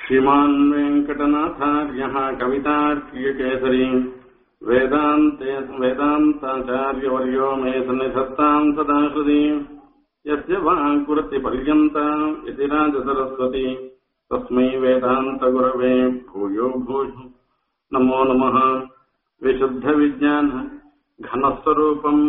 श्रीमान् वेङ्कटनाथार्यः कवितार्क्यकेसरी वेदान्ते वेदान्ताचार्यवर्यो मे सन्निधत्ताम् सदा हृदि यस्य वाङ्कुरतिपर्यन्ता इति राजसरस्वती तस्मै वेदान्तगुरवे भूयो भूयो नमो नमः विशुद्धविज्ञान घनस्वरूपम्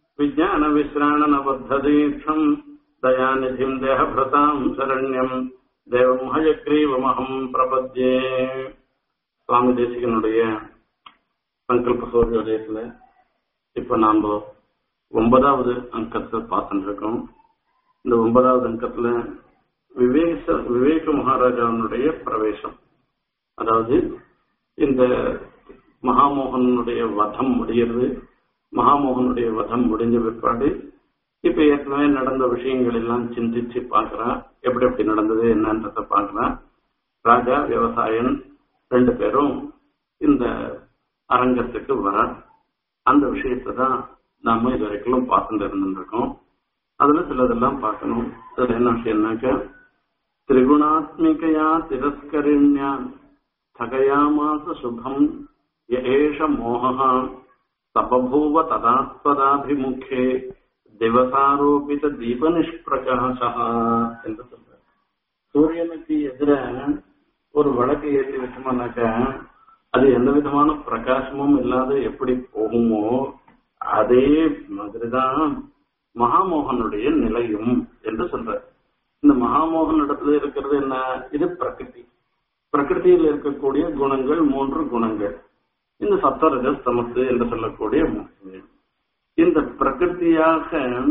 विज्ञानविश्राणनबद्धदीक्षम् दयानिधिम् देहभृताम् शरण्यम् தேவம் ஹயக்ரீவமகம் பிரபத்யே சுவாமி தேசிகனுடைய சங்கல்ப சூரியோதயத்துல இப்ப நாம ஒன்பதாவது அங்கத்தை பார்த்துட்டு இருக்கோம் இந்த ஒன்பதாவது அங்கத்துல விவேக விவேக மகாராஜாவுடைய பிரவேசம் அதாவது இந்த மகாமோகனுடைய வதம் முடிகிறது மகாமோகனுடைய வதம் முடிஞ்ச பிற்பாடு இப்ப ஏற்கனவே நடந்த விஷயங்கள் எல்லாம் சிந்திச்சு பாக்குறான் எப்படி எப்படி நடந்தது என்னன்றத பாக்குறான் ராஜா விவசாயன் ரெண்டு பேரும் இந்த அரங்கத்துக்கு வர அந்த விஷயத்தை தான் நாம இது வரைக்கும் பார்த்துட்டு இருந்துருக்கோம் அதுல சிலதெல்லாம் பார்க்கணும் அதுல என்ன விஷயம்னாக்க திரிகுணாத்மிகையா திரஸ்கரிண்யா ஸ்தகயாமாச சுபம் ஏஷ மோகா தபபூவ ததாஸ்பதாபிமுகே திவசாரோபித தீப நிஷ்பிரகாசா என்று சொல்றார் சூரியனுக்கு எதிர ஒரு வழக்கு ஏற்றி வச்சோம்னாக்க அது எந்த விதமான பிரகாசமும் இல்லாத எப்படி போகுமோ அதே மாதிரிதான் மகாமோகனுடைய நிலையும் என்று சொல்ற இந்த மகாமோகன் இடத்துல இருக்கிறது என்ன இது பிரகிருதி பிரகிருதியில் இருக்கக்கூடிய குணங்கள் மூன்று குணங்கள் இந்த சப்தரஜ சமத்து என்று சொல்லக்கூடிய இந்த பிரகிருத்தியாக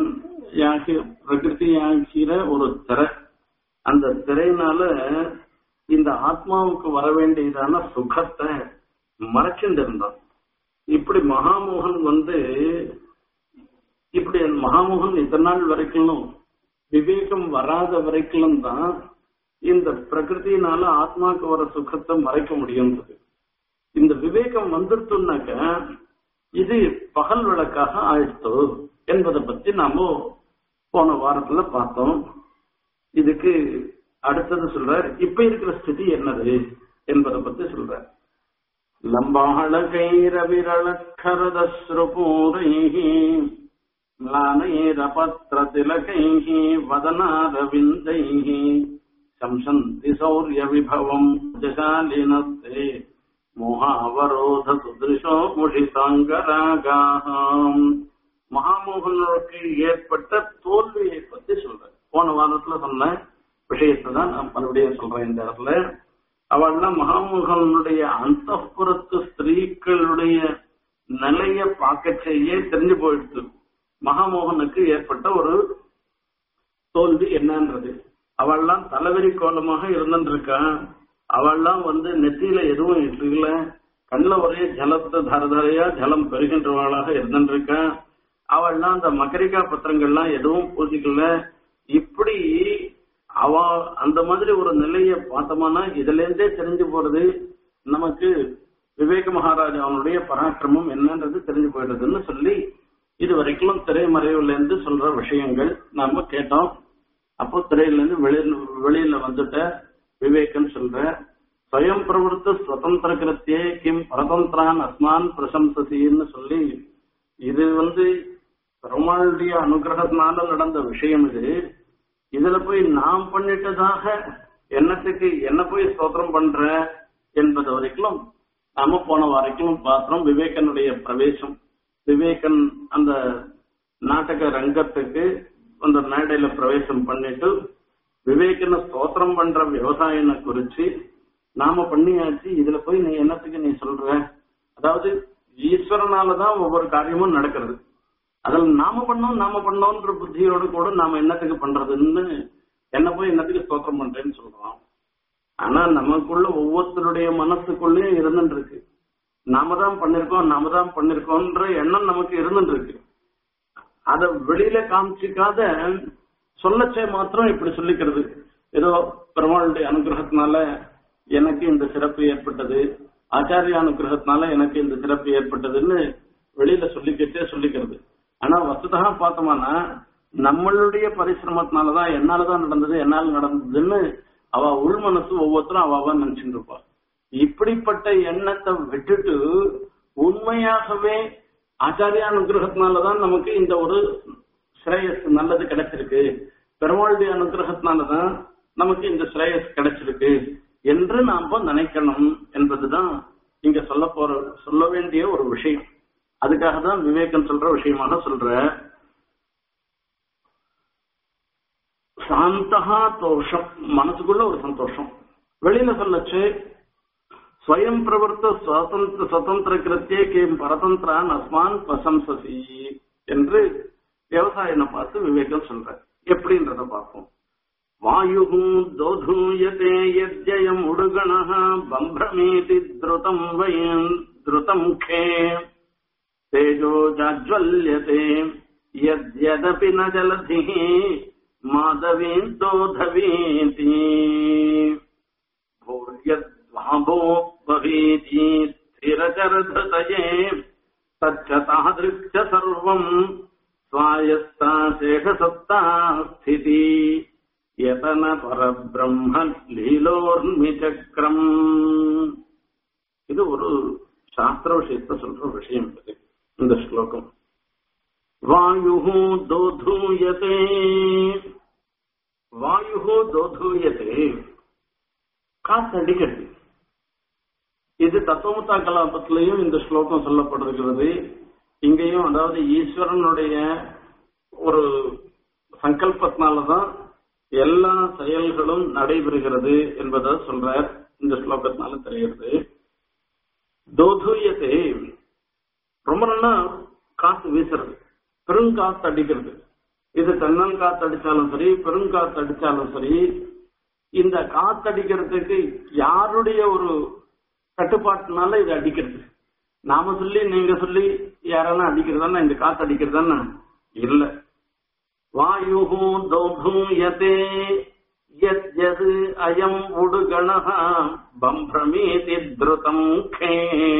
பிரகிருத்தியாகிற ஒரு திரை அந்த திரையினால இந்த ஆத்மாவுக்கு வர வேண்டியதான சுகத்தை மறைச்சுட்டு இருந்தான் இப்படி மகாமோகன் வந்து இப்படி மகாமோகன் இத்தனை நாள் வரைக்கும் விவேகம் வராத வரைக்கும் தான் இந்த பிரகிருத்தினால ஆத்மாவுக்கு வர சுகத்தை மறைக்க முடியுன்றது இந்த விவேகம் வந்துருத்துனாக்க இது பகல் விளக்காக ஆயிடுத்து என்பதை பத்தி நாம போன வாரத்துல பார்த்தோம் இதுக்கு அடுத்தது சொல்றார் இப்ப இருக்கிற ஸ்திதி என்னது என்பதை பத்தி சொல்றார் லம்பாளகைரவிரளக்கரதஸ்ருபூரைः म्लानैरपत्रतिलकैः वदनारविन्दैः शंसन्ति शौर्यविभवम् जशालिनस्ते மோகாவரோத சுதிருஷோ முஷிதாங்கராகாம் மகாமோகனுக்கு ஏற்பட்ட தோல்வியை பத்தி சொல்றேன் போன வாரத்துல சொன்ன விஷயத்தை தான் நான் மறுபடியும் சொல்றேன் இந்த இடத்துல அவள்லாம் மகாமோகனுடைய அந்த புறத்து ஸ்திரீக்களுடைய நிலைய பார்க்க செய்ய தெரிஞ்சு போயிடுச்சு மகாமோகனுக்கு ஏற்பட்ட ஒரு தோல்வி என்னன்றது அவள்லாம் தலைவரி கோலமாக இருந்துருக்கான் அவள்லாம் வந்து நெத்தியில எதுவும் இல்ல கண்ணுல ஒரே ஜலத்தை தரதரையா ஜலம் பெறுகின்றவளாக இருந்துருக்க அவள்லாம் அந்த மகரிகா பத்திரங்கள்லாம் எதுவும் பூசிக்கல இப்படி அவ அந்த மாதிரி ஒரு நிலைய பார்த்தோம்னா இதுல இருந்தே தெரிஞ்சு போறது நமக்கு விவேக மகாராஜா அவனுடைய பராக்கிரமம் என்னன்றது தெரிஞ்சு போயிடுதுன்னு சொல்லி இது வரைக்கும் திரைமறைவுல இருந்து சொல்ற விஷயங்கள் நாம கேட்டோம் அப்போ திரையில இருந்து வெளியில வெளியில வந்துட்ட விவேகன் சொல்ற ஸ்வயம் பிரவருத்த சுதந்திர கிருத்தியே கிம் பரதந்திரான் அஸ்மான் பிரசம்சசின்னு சொல்லி இது வந்து பெருமாளுடைய அனுகிரகத்தினால நடந்த விஷயம் இது இதுல போய் நாம் பண்ணிட்டதாக என்னத்துக்கு என்ன போய் ஸ்தோத்திரம் பண்ற என்பது வரைக்கும் நாம போன வரைக்கும் பார்த்தோம் விவேகனுடைய பிரவேசம் விவேகன் அந்த நாடக ரங்கத்துக்கு அந்த மேடையில பிரவேசம் பண்ணிட்டு விவேகன ஸ்தோத்திரம் பண்ற விவசாயனை குறிச்சு நாம பண்ணியாச்சு இதுல போய் நீ என்னத்துக்கு நீ சொல்ற அதாவது ஈஸ்வரனாலதான் ஒவ்வொரு காரியமும் நடக்கிறது அதில் நாம பண்ணோம் நாம பண்ணோன்ற புத்தியோடு கூட நாம என்னத்துக்கு பண்றதுன்னு என்ன போய் என்னத்துக்கு ஸ்தோத்திரம் பண்றேன்னு சொல்றோம் ஆனா நமக்குள்ள ஒவ்வொருத்தருடைய மனசுக்குள்ளேயும் இருந்துட்டு இருக்கு நாம தான் பண்ணிருக்கோம் நாம தான் பண்ணிருக்கோம்ன்ற எண்ணம் நமக்கு இருந்துட்டு இருக்கு அத வெளியில காமிச்சிக்காத சொல்லச்சே மாத்திரம் இப்படி சொல்லிக்கிறது ஏதோ பெருமாளுடைய அனுகிரகத்தினால எனக்கு இந்த சிறப்பு ஏற்பட்டது ஆச்சாரிய அனுகிரகத்தினால எனக்கு இந்த சிறப்பு ஏற்பட்டதுன்னு வெளியில சொல்லிக்கிட்டே சொல்லிக்கிறது ஆனா வசதா பார்த்தோம்னா நம்மளுடைய பரிசிரமத்தினாலதான் என்னாலதான் நடந்தது என்னால் நடந்ததுன்னு அவ உள் மனசு ஒவ்வொருத்தரும் அவ அவ நினைச்சுட்டு இருப்பா இப்படிப்பட்ட எண்ணத்தை விட்டுட்டு உண்மையாகவே ஆச்சாரிய அனுகிரகத்தினாலதான் நமக்கு இந்த ஒரு ஸ்ரேயஸ் நல்லது கிடைச்சிருக்கு பெருமாளுடைய அனுகிரகத்தினாலதான் நமக்கு இந்த ஸ்ரேயஸ் கிடைச்சிருக்கு என்று நாம நினைக்கணும் என்பதுதான் இங்க சொல்ல போற சொல்ல வேண்டிய ஒரு விஷயம் அதுக்காக தான் விவேகம் சொல்ற விஷயமாக சொல்ற சாந்தகா தோஷம் மனசுக்குள்ள ஒரு சந்தோஷம் வெளியில சொல்லச்சு ஸ்வயம் பிரவர்த்த சுதந்திர சுதந்திர கிருத்தியே கேம் பரதந்திரான் அஸ்மான் பிரசம்சசி என்று விவசாயனை பார்த்து விவேகம் சொல்ற எப்படின்றத பார்ப்போம் வாயு தோதூயதே யஜ்ஜயம் உடுகண பம்பிரமீதி திருதம் வயம் திருதம் கே தேஜோ ஜாஜ்வல்யதே யத்யதபி ந ஜலதிः माधवीन्दोधवीति भूर्यद्भाभो भवीति स्थिरचरधृतये तच्च तादृक् च सर्वम् स्वायत्ता शेषसत्ता स्थिति यतन परब्रह्म லீலோர்மிச்சக்கரம் இது ஒரு சாஸ்திர விஷயத்தை சொல்ற விஷயம் இது இந்த ஸ்லோகம் वायुः दोधूयते வாயு தோதூயதே காத்தடிக்கிறது இது தத்துவமுத்தா கலாபத்திலையும் இந்த ஸ்லோகம் சொல்லப்பட்டிருக்கிறது இங்கேயும் அதாவது ஈஸ்வரனுடைய ஒரு சங்கல்பத்தினாலதான் எல்லா செயல்களும் நடைபெறுகிறது என்பதை சொல்றார் இந்த ஸ்லோகத்தினால தெரிகிறது தோதூயத்தை ரொம்ப நல்லா காத்து வீசுறது பெருங்காத்து அடிக்கிறது இது தென்னன் காத்து அடிச்சாலும் சரி பெருங்காத்து அடிச்சாலும் சரி இந்த காத்தடிக்கிறதுக்கு யாருடைய ஒரு கட்டுப்பாட்டுனால இது அடிக்கிறது நாம சொல்லி நீங்க சொல்லி யாராலும் அடிக்கிறதானா இந்த காத்து அடிக்கிறதானா இல்ல வாயு தௌதூயதே யத் அயம் உடுகணः பம்பிரமீதி திருதம் கே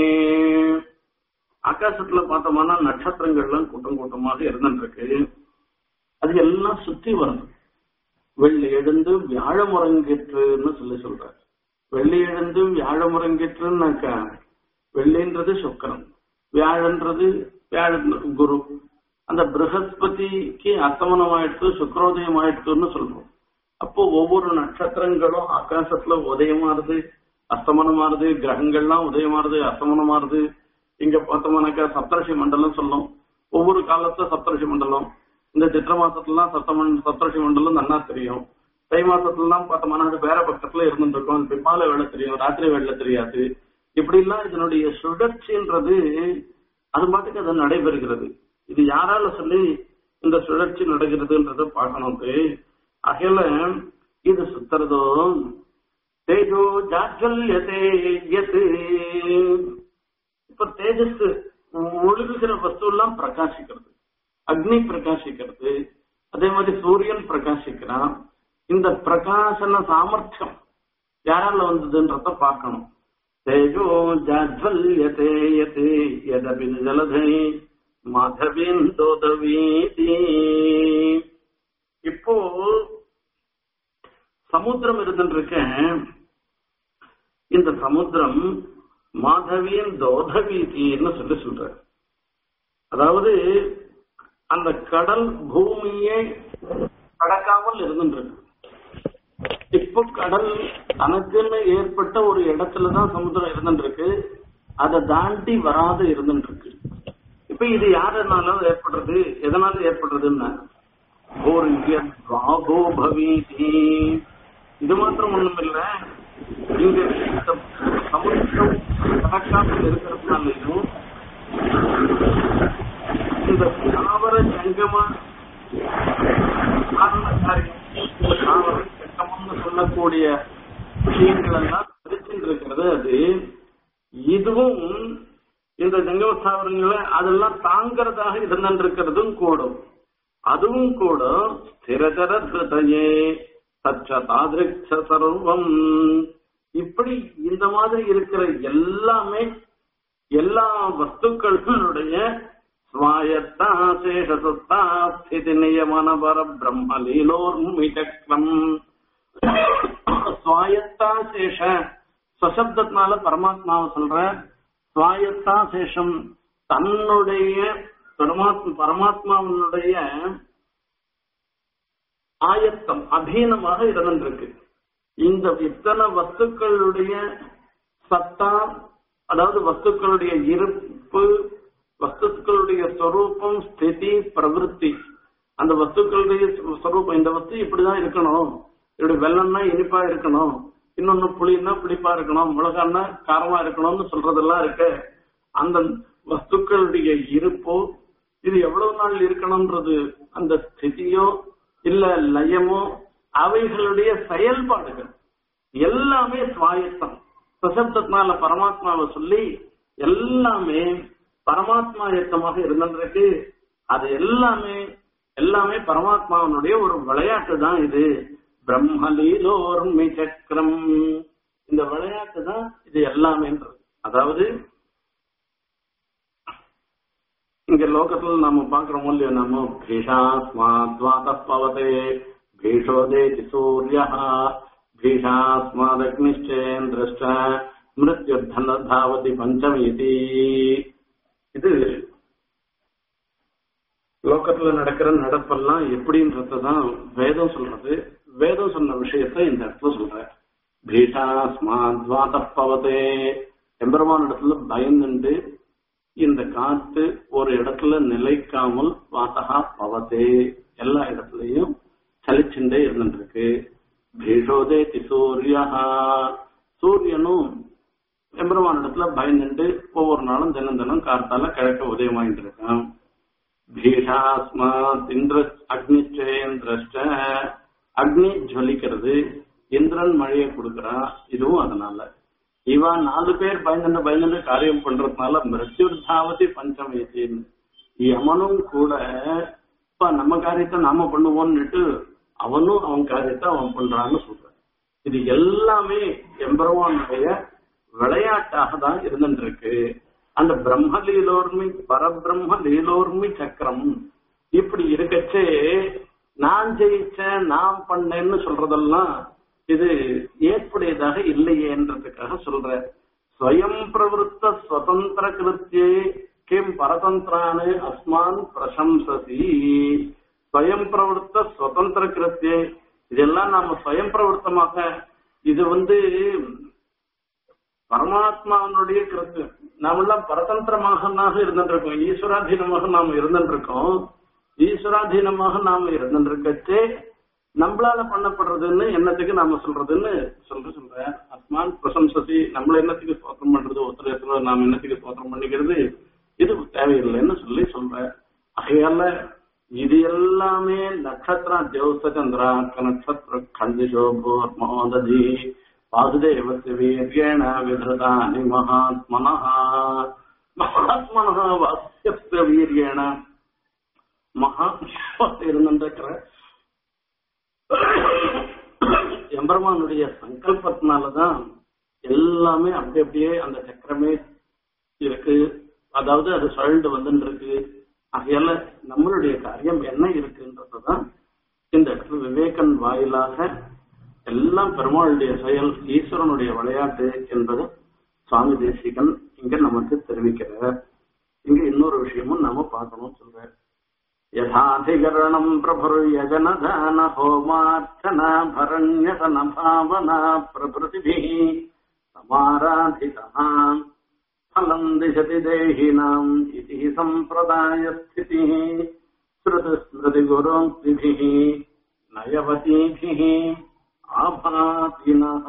ஆகாசத்துல பார்த்தோம்னா நட்சத்திரங்கள்லாம் கூட்டம் கூட்டமாக இருந்துருக்கு அது எல்லாம் சுத்தி வரும் வெள்ளி எழுந்து வியாழமுறங்கிற்றுன்னு சொல்லி சொல்றாரு வெள்ளி எழுந்து வியாழமுறங்கிற்றுன்னாக்கா வெள்ளின்றது சுக்கரன் வியாழன்றது வியாழன் குரு அந்த பிரகஸ்பதிக்கு அஸ்தமனம் ஆயிடுத்து சுக்கரோதயம் ஆயிடுத்துன்னு சொல்றோம் அப்போ ஒவ்வொரு நட்சத்திரங்களும் ஆகாசத்துல உதயமாறுது அஸ்தமனமாறுது கிரகங்கள்லாம் உதயமாறுது அஸ்தமனமாறுது இங்க பார்த்தோம்னாக்கா சப்தரிஷி மண்டலம் சொல்லும் ஒவ்வொரு காலத்துல சப்தரிஷி மண்டலம் இந்த சித்திர மாசத்துலாம் சப்தமன் சப்தரிஷி மண்டலம் நன்னா தெரியும் தை மாசத்துலாம் பார்த்தோம்னா அது வேற பக்கத்துல இருந்துட்டு இருக்கும் பிப்பால வேலை தெரியும் ராத்திரி வேலை தெரியாது இப்படி எல்லாம் இதனுடைய சுழற்சின்றது அது பாட்டுக்கு அது நடைபெறுகிறது இது யாரால சொல்லி இந்த சுழற்சி நடக்கிறதுன்றத பார்க்கணும் அகையில இது சுத்துறதோ தேஜோ ஜாஜல்யதே யத் இப்ப தேஜஸ் ஒழுகுகிற வஸ்து எல்லாம் பிரகாசிக்கிறது அக்னி பிரகாசிக்கிறது அதே மாதிரி சூரியன் பிரகாசிக்கிறான் இந்த பிரகாசன சாமர்த்தியம் யாரால வந்ததுன்றத பார்க்கணும் தேஜோ ஜாஜ்வல்யதே யத் யதபி ஜலதை மாதவின் தோதவீதி இப்போ சமுத்திரம் இருந்துருக்க இந்த சமுத்திரம் மாதவியின் தோதவீதின்னு சொல்லி சொல்ற அதாவது அந்த கடல் பூமியை கடக்காமல் இருந்துருக்கு இப்போ கடல் தனக்குன்னு ஏற்பட்ட ஒரு இடத்துலதான் சமுத்திரம் இருந்துருக்கு அதை தாண்டி வராது இருந்துருக்கு இப்ப இது யாருனால ஏற்படுறது எதனால ஏற்படுறதுன்னா ஒரு பாபோ பவீதி இது மாத்திரம் ஒண்ணும் இல்ல இங்க இந்த சமுத்திரம் கடக்காமல் இருக்கிறதுனாலையும் இந்த தாவர ஜங்கமா தாவர ஜங்கமம்னு சொல்லக்கூடிய விஷயங்கள் எல்லாம் பிரிச்சுட்டு இருக்கிறது அது இதுவும் இந்த ஜங்கம ஸ்தாவரங்களை அதெல்லாம் தாங்கிறதாக இருந்திருக்கிறதும் கூடும் அதுவும் கூட ஸ்திரதர திருதையே சச்ச தாதிருக்ஷ சர்வம் இப்படி இந்த மாதிரி இருக்கிற எல்லாமே எல்லா வஸ்துக்களுடைய ஸ்வாயத்தா சேஷசுத்தா ஸ்திதி நியமன பர பிரம்ம லீலோர்மிச்சக்ரம் சுவாயத்தா சேஷ சசப்தத்தினால பரமாத்மாவை சொல்ற சுவாயத்தா சேஷம் தன்னுடைய பரமாத்மா பரமாத்மாவினுடைய ஆயத்தம் அதீனமாக இருந்திருக்கு இந்த இத்தனை வஸ்துக்களுடைய சத்தா அதாவது வஸ்துக்களுடைய இருப்பு வஸ்துக்களுடைய ஸ்வரூபம் ஸ்திதி பிரவருத்தி அந்த வஸ்துக்களுடைய ஸ்வரூபம் இந்த வஸ்து இப்படிதான் இருக்கணும் இப்படி வெள்ளம்னா இனிப்பா இருக்கணும் இன்னொன்னு புளின்னா புளிப்பா இருக்கணும் மிளகான்னா காரமா இருக்கணும்னு சொல்றதெல்லாம் இருக்கு அந்த வஸ்துக்களுடைய இருப்போ இது எவ்வளவு நாள் இருக்கணும்ன்றது அந்த ஸ்திதியோ இல்ல லயமோ அவைகளுடைய செயல்பாடுகள் எல்லாமே சுவாயத்தம் பிரசப்தத்தினால பரமாத்மாவை சொல்லி எல்லாமே பரமாத்மாயத்தமாக இருந்திருக்கு அது எல்லாமே எல்லாமே பரமாத்மாவனுடைய ஒரு விளையாட்டு தான் இது பிரம்மலீலோர்மி சக்கரம் இந்த விளையாட்டு தான் இது எல்லாமேன்றது அதாவது இங்க லோகத்துல நாம பாக்குறோம் இல்லையோ நம்ம பீஷாஸ்மாத்வாத பவதே பீஷோதேதி சூரிய பீஷாஸ்மாதக்னிச்சேந்திரஷ்ட மிருத்யுத்தன தாவதி பஞ்சமீதி இது லோகத்துல நடக்கிற நடப்பெல்லாம் எப்படின்றதான் வேதம் சொல்றது வேதம் சொன்ன விஷயத்த இந்த இடத்துல சொல்ற பீஷாஸ்மாத்வாத பவதே எம்பெருமான இடத்துல பயந்துண்டு இந்த காத்து ஒரு இடத்துல நிலைக்காமல் வாத்தகா பவதே எல்லா இடத்துலயும் சலிச்சுண்டே இருந்துருக்கு பீஷோதே சூரியா சூரியனும் எம்பெருமான இடத்துல பயந்துட்டு ஒவ்வொரு நாளும் தினம் தினம் காத்தால கிழக்க உதயமாயிட்டு இருக்கான் பீஷாஸ்மாத் இந்திர அக்னிச்சேந்திரஷ்ட அக்னி ஜொலிக்கிறது இந்திரன் மழையை கொடுக்கறான் இதுவும் அதனால இவன் நாலு பேர் பயந்துட்டு பயந்துட்டு காரியம் பண்றதுனால மிருத்யுர்தாவதி பஞ்சமேத்தின்னு யமனும் கூட இப்ப நம்ம காரியத்தை நாம பண்ணுவோம்னுட்டு அவனும் அவன் காரியத்தை அவன் பண்றான்னு சொல்றான் இது எல்லாமே எம்பெருமானுடைய விளையாட்டாக தான் இருந்துட்டு இருக்கு அந்த பிரம்ம லீலோர்மி பரபிரம்ம லீலோர்மி சக்கரம் இப்படி இருக்கச்சே நான் ஜெயிச்சேன் நான் பண்ணேன்னு சொல்றதெல்லாம் இது ஏற்புடையதாக இல்லையேன்றதுக்காக சொல்ற ஸ்வயம் பிரவருத்த சுதந்திர கிருத்தியே கிம் பரதந்திரானு அஸ்மான் பிரசம்சசி ஸ்வயம் பிரவருத்த சுதந்திர கிருத்தியே இதெல்லாம் நாம ஸ்வயம் பிரவருத்தமாக இது வந்து பரமாத்மாவனுடைய கிருத்து நாமெல்லாம் பரதந்திரமாக இருந்துருக்கோம் ஈஸ்வராதீனமாக நாம் இருந்துருக்கோம் ஈஸ்வராதீனமாக நாம இருந்துருக்கச்சே நம்மளால பண்ணப்படுறதுன்னு என்னத்துக்கு நாம சொல்றதுன்னு சொல்ற சொல்றேன் அஸ்மான் பிரசம்சசி நம்மள என்னத்துக்கு ஸ்தோத்திரம் பண்றது ஒருத்தர் ஒருத்தர் நாம என்னத்துக்கு ஸ்தோத்திரம் பண்ணிக்கிறது இது தேவையில்லைன்னு சொல்லி சொல்றேன் ஆகையால இது எல்லாமே நட்சத்திர தேவச சந்திரா நட்சத்திர கண்டிஷோபோர் மகோததி வாசுதேவस्य வீர்யேण விததானி மகாத்மனः மகாத்மனः வாஸ்யஸ்ய வீர்யேण மகாத்மா இருந்திருக்கிற எம்பெருமானுடைய சங்கல்பத்தினாலதான் எல்லாமே அப்படி அப்படியே அந்த சக்கரமே இருக்கு அதாவது அது சுழண்டு வந்துட்டு இருக்கு ஆகையால நம்மளுடைய காரியம் என்ன இருக்குன்றதுதான் இந்த இடத்துல விவேகன் வாயிலாக எல்லாம் பெருமாளுடைய செயல் ஈஸ்வரனுடைய விளையாட்டு என்பது சுவாமி தேசிகன் இங்க நமக்கு தெரிவிக்கிறார் இங்க இன்னொரு விஷயமும் நாம பார்க்கணும் சொல்ற யதாதிகரணம் பிரபுர்யஜனதான ஹோமார்ச்சனா பரண்யசன பாவனா பிரபிருதிபி சமாராதிதா फलम् दिशति देहिनाम् इति सम्प्रदायस्थितिः श्रुतिस्मृतिगुरोक्तिभिः नयवतीभिः ஆபாதினா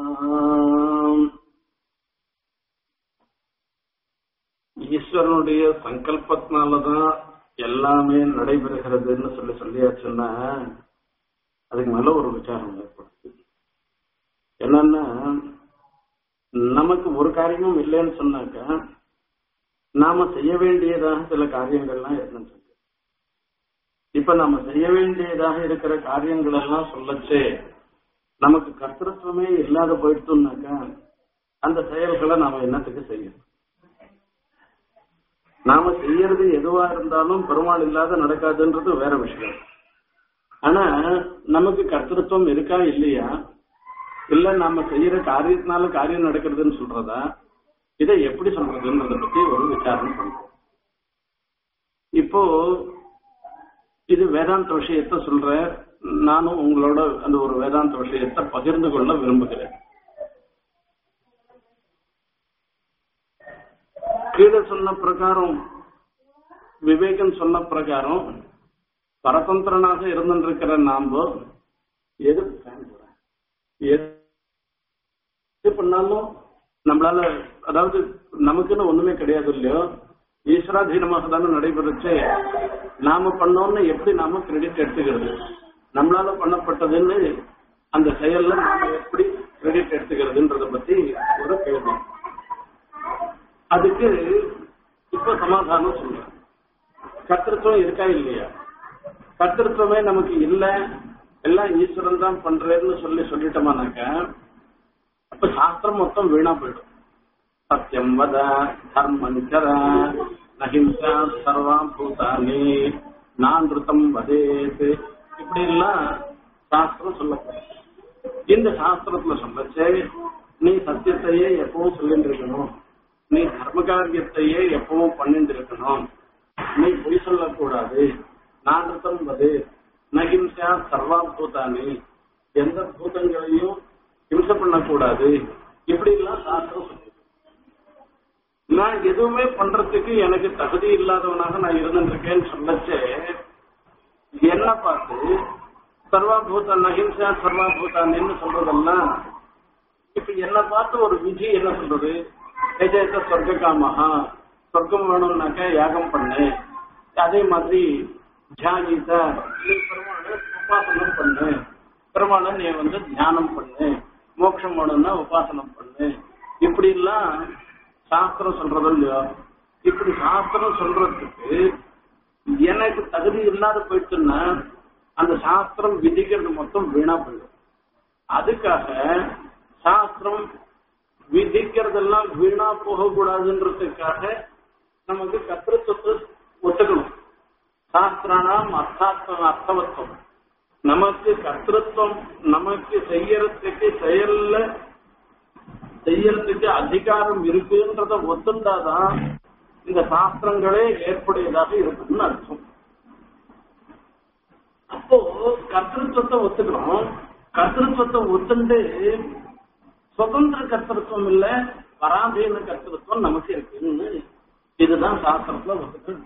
ஈஸ்வரனுடைய சங்கல்பத்தினாலதான் எல்லாமே நடைபெறுகிறதுன்னு சொல்லி சொல்லியாச்சுன்னா அதுக்கு மேல ஒரு விசாரம் ஏற்படுது என்னன்னா நமக்கு ஒரு காரியமும் இல்லைன்னு சொன்னாக்கா நாம செய்ய வேண்டியதாக சில காரியங்கள்லாம் இருந்துட்டு இப்ப நாம செய்ய வேண்டியதாக இருக்கிற காரியங்கள் எல்லாம் சொல்லச்சே நமக்கு கர்த்தத்துவமே இல்லாத போயிடுச்சுனாக்கா அந்த செயல்களை நாம என்னத்துக்கு செய்யணும் நாம செய்யறது எதுவா இருந்தாலும் பெருமாள் இல்லாத நடக்காதுன்றது வேற விஷயம் ஆனா நமக்கு கர்த்தத்துவம் இருக்கா இல்லையா இல்ல நாம செய்யற காரியத்தினால காரியம் நடக்கிறதுன்னு சொல்றதா இதை எப்படி சொல்றதுன்றத பத்தி ஒரு விசாரணை பண்றோம் இப்போ இது வேதாந்த விஷயத்த சொல்ற நானும் உங்களோட அந்த ஒரு வேதாந்த விஷயத்தை பகிர்ந்து கொள்ள விரும்புகிறேன் கீழே சொன்ன பிரகாரம் விவேகன் சொன்ன பிரகாரம் பரதந்திரனாக இருந்திருக்கிற நாம எது எது பண்ணாலும் நம்மளால அதாவது நமக்குன்னு ஒண்ணுமே கிடையாது இல்லையோ ஈஸ்வராதீனமாக தானே நடைபெறுச்சு நாம பண்ணோம்னு எப்படி நாம கிரெடிட் எடுத்துக்கிறது நம்மளால பண்ணப்பட்டதுன்னு அந்த செயல்ல நாம எப்படி கிரெடிட் எடுத்துக்கிறதுன்றத பத்தி ஒரு கேள்வி அதுக்கு இப்ப சமாதானம் சொல்றேன் கத்திருத்துவம் இருக்கா இல்லையா கத்திருத்துவமே நமக்கு இல்ல எல்லாம் ஈஸ்வரன் தான் பண்றேன்னு சொல்லி சொல்லிட்டோமானாக்க அப்ப சாஸ்திரம் மொத்தம் வீணா போயிடும் சத்தியம் வத தர்மஞ்சர நகிம்சா சர்வா பூதானி நான்ருத்தம் வதேத் இப்படி எல்லாம் சாஸ்திரம் சொல்லப்படும் இந்த சாஸ்திரத்துல சொல்லச்சே நீ சத்தியத்தையே எப்பவும் சொல்லிட்டு இருக்கணும் நீ தர்ம காரியத்தையே எப்பவும் பண்ணிட்டு இருக்கணும் நீ பொய் சொல்லக்கூடாது நான்ருத்தம் வது நகிம்சா சர்வா பூதானி எந்த பூதங்களையும் ஹிம்சை பண்ணக்கூடாது இப்படி எல்லாம் சாஸ்திரம் சொல்லி நான் எதுவுமே பண்றதுக்கு எனக்கு தகுதி இல்லாதவனாக நான் இருந்துருக்கேன்னு சொல்லச்சே என்ன பார்த்து சர்வாபூத நகிம்சா சர்வாபூதான்னு சொல்றதெல்லாம் இப்ப என்ன பார்த்து ஒரு விதி என்ன சொல்றது எஜேத்த சொர்க்க காமஹா சொர்க்கம் வேணும்னாக்க யாகம் பண்ணு அதே மாதிரி தியானித்த நீ பெருமாளை உபாசனம் பண்ணு பெருமாளை நீ வந்து தியானம் பண்ணு மோட்சம் வேணும்னா உபாசனம் பண்ணு இப்படி எல்லாம் சாஸ்திரம் சொல்றது இல்லையோ இப்படி சாஸ்திரம் சொல்றதுக்கு எனக்கு தகுதி இல்லாத போயிட்டுன்னா அந்த சாஸ்திரம் விதிக்கிறது மொத்தம் வீணா போயிடும் அதுக்காக சாஸ்திரம் விதிக்கிறதெல்லாம் வீணா போகக்கூடாதுன்றதுக்காக நமக்கு கத்திரத்துவத்தை ஒத்துக்கணும் சாஸ்திரானாம் அர்த்தாத்வம் அர்த்தவத்துவம் நமக்கு கத்திரத்துவம் நமக்கு செய்யறதுக்கு செயல்ல செய்யறதுக்கு அதிகாரம் இருக்குன்றத ஒத்துண்டாதான் இந்த சாஸ்திரங்களே ஏற்புடையதாக இருக்குன்னு அர்த்தம் அப்போ கர்த்தத்துவத்தை ஒத்துக்கிறோம் கர்த்தத்துவத்தை ஒத்துண்டு சுதந்திர கர்த்தத்துவம் இல்ல பராதீன கர்த்தத்துவம் நமக்கு இருக்குன்னு இதுதான் சாஸ்திரத்துல ஒத்துக்கணும்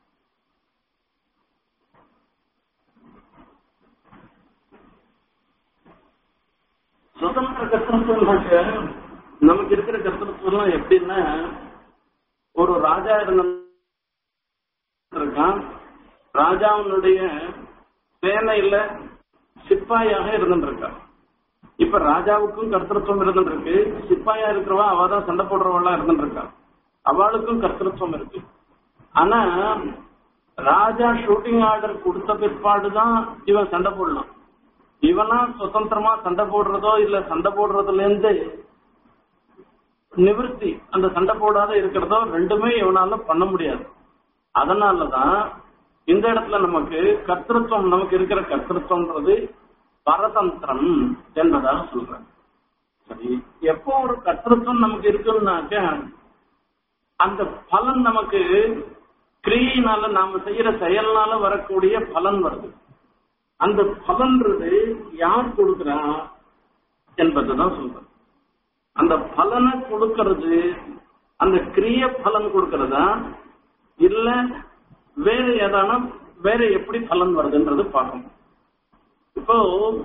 சுதந்திர கர்த்தத்துவம்னாக்க நமக்கு இருக்கிற கர்த்தத்துவம் எப்படின்னா ஒரு ராஜா இருக்கான் ராஜாவினுடைய சேனையில சிப்பாயாக இருந்துருக்கான் இப்ப ராஜாவுக்கும் கர்த்தத்துவம் இருந்துருக்கு சிப்பாயா இருக்கிறவா அவ தான் சண்டை போடுறவளா இருந்துருக்கா அவளுக்கும் கர்த்தத்துவம் இருக்கு ஆனா ராஜா ஷூட்டிங் ஆர்டர் கொடுத்த பிற்பாடுதான் இவன் சண்டை போடலாம் இவனா சுதந்திரமா சண்டை போடுறதோ இல்ல சண்டை போடுறதுல இருந்து நிவர்த்தி அந்த சண்டை போடாத இருக்கிறதோ ரெண்டுமே இவனால பண்ண முடியாது அதனாலதான் இந்த இடத்துல நமக்கு கர்த்தத்துவம் நமக்கு இருக்கிற கர்த்தத்துவம்ன்றது பரதந்திரம் என்பதாக சொல்றேன் சரி எப்போ ஒரு கர்த்தத்துவம் நமக்கு இருக்குன்னாக்க அந்த பலன் நமக்கு கிரியினால நாம செய்யற செயல்னால வரக்கூடிய பலன் வருது அந்த பலன்றது யார் கொடுக்கிறா என்பதுதான் சொல்றேன் அந்த பலனை கொடுக்கறது அந்த கிரிய பலன் கொடுக்கறதா இல்ல வேற ஏதான வேற எப்படி பலன் வருதுன்றது பார்க்கணும் இப்போ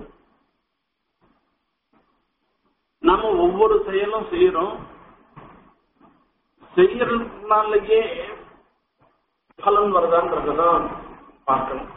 நம்ம ஒவ்வொரு செயலும் செய்யறோம் செய்யறதுனாலயே பலன் வருதான்றதுதான் பார்க்கணும்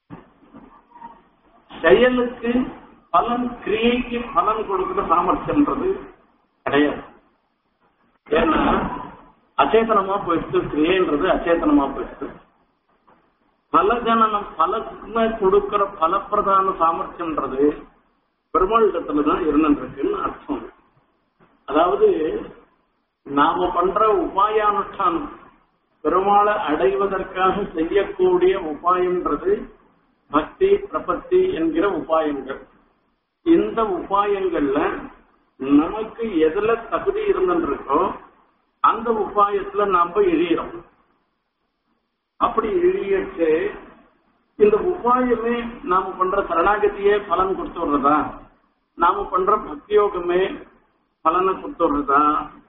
செயலுக்கு பலன் கிரியைக்கு பலன் கொடுக்கிற சாமர்த்தியம்ன்றது கிடையாது ஏன்னா அச்சேதனமா போயிடுச்சு கிரியைன்றது அச்சேதனமா போயிடுச்சு பலஜனனம் பலனை கொடுக்கிற பலப்பிரதான சாமர்த்தியம்ன்றது பெருமாளிடத்துல தான் இருந்துருக்குன்னு அர்த்தம் அதாவது நாம பண்ற உபாயானுஷ்டானம் பெருமாளை அடைவதற்காக செய்யக்கூடிய உபாயம்ன்றது பக்தி பிரபத்தி என்கிற உபாயங்கள் இந்த உபாயங்கள்ல நமக்கு எதுல தகுதி இருந்துருக்கோ அந்த உபாயத்துல நாம இழியிறோம் அப்படி இழியச்சு இந்த உபாயமே நாம பண்ற சரணாகதியே பலன் கொடுத்து விடுறதா நாம பண்ற பக்தியோகமே பலனை கொடுத்து விடுறதா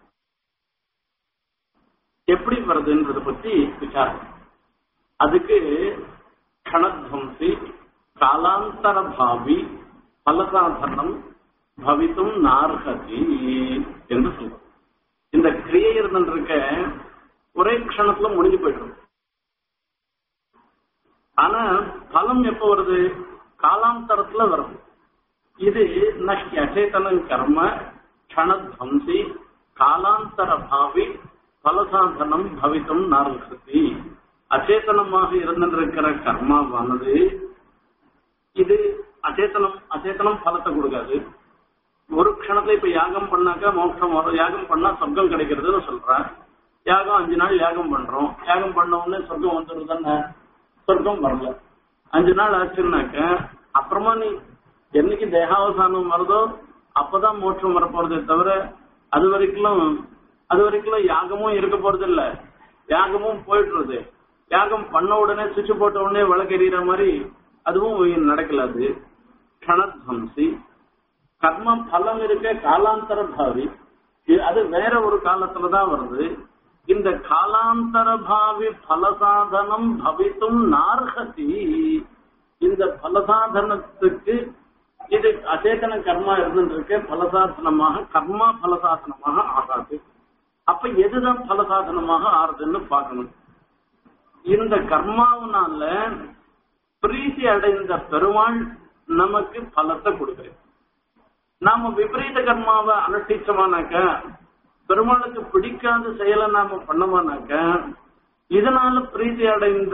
எப்படி வருதுன்றத பத்தி விசாரம் அதுக்கு கணத்வம்சி காலாந்தர பாவி பலசாதனம் பவித்தும் நார்ஹதி என்று சொல்றோம் இந்த கிரியை இருந்துருக்க ஒரே க்ஷணத்துல முடிஞ்சு போயிடும் ஆனா பலம் எப்ப வருது காலாந்தரத்துல வரும் இது நஷ்டி அச்சேதனம் கர்ம க்ஷணத்வம்சி காலாந்தர பாவி பலசாதனம் பவித்தும் நார்ஹதி அச்சேதனமாக இருந்திருக்கிற கர்மாவானது இது அச்சேதனம் அச்சேதனம் பலத்தை கொடுக்காது ஒரு க்ஷணத்துல இப்ப யாகம் பண்ணாக்கா மோட்சம் வரும் யாகம் பண்ணா சொர்க்கம் கிடைக்கிறதுன்னு சொல்றேன் யாகம் அஞ்சு நாள் யாகம் பண்றோம் யாகம் பண்ண உடனே சொர்க்கம் வந்துடும் தானே சொர்க்கம் வரல அஞ்சு நாள் ஆச்சுன்னாக்க அப்புறமா நீ என்னைக்கு தேகாவசானம் வருதோ அப்பதான் மோட்சம் வர போறதே தவிர அது வரைக்கும் அது வரைக்கும் யாகமும் இருக்க போறது இல்ல யாகமும் போயிடுறது யாகம் பண்ண உடனே சுவிட்ச் போட்ட உடனே விளக்கெறிகிற மாதிரி அதுவும் நடக்கல அது கணத்வம்சி கர்ம பலம் இருக்க காலாந்தர பாவி இது- அது வேற ஒரு காலத்துலதான் வருது இந்த காலாந்தர பாவி பலசாதனம் பவித்தும் நார்ஹதி இந்த பலசாதனத்துக்கு இது அச்சேதன கர்மா இருந்துருக்கு பலசாதனமாக கர்மா பலசாதனமாக ஆகாது அப்ப எதுதான் பலசாதனமாக ஆறுதுன்னு பார்க்கணும் இந்த கர்மாவனால பிரீத்தி அடைந்த பெருமாள் நமக்கு பலத்தை கொடுக்குறது நாம விபரீத கர்மாவை அனுஷ்டிச்சோமானாக்க பெருமாளுக்கு பிடிக்காத செயலை நாம பண்ணோமானாக்க இதனால பிரீத்தி அடைந்த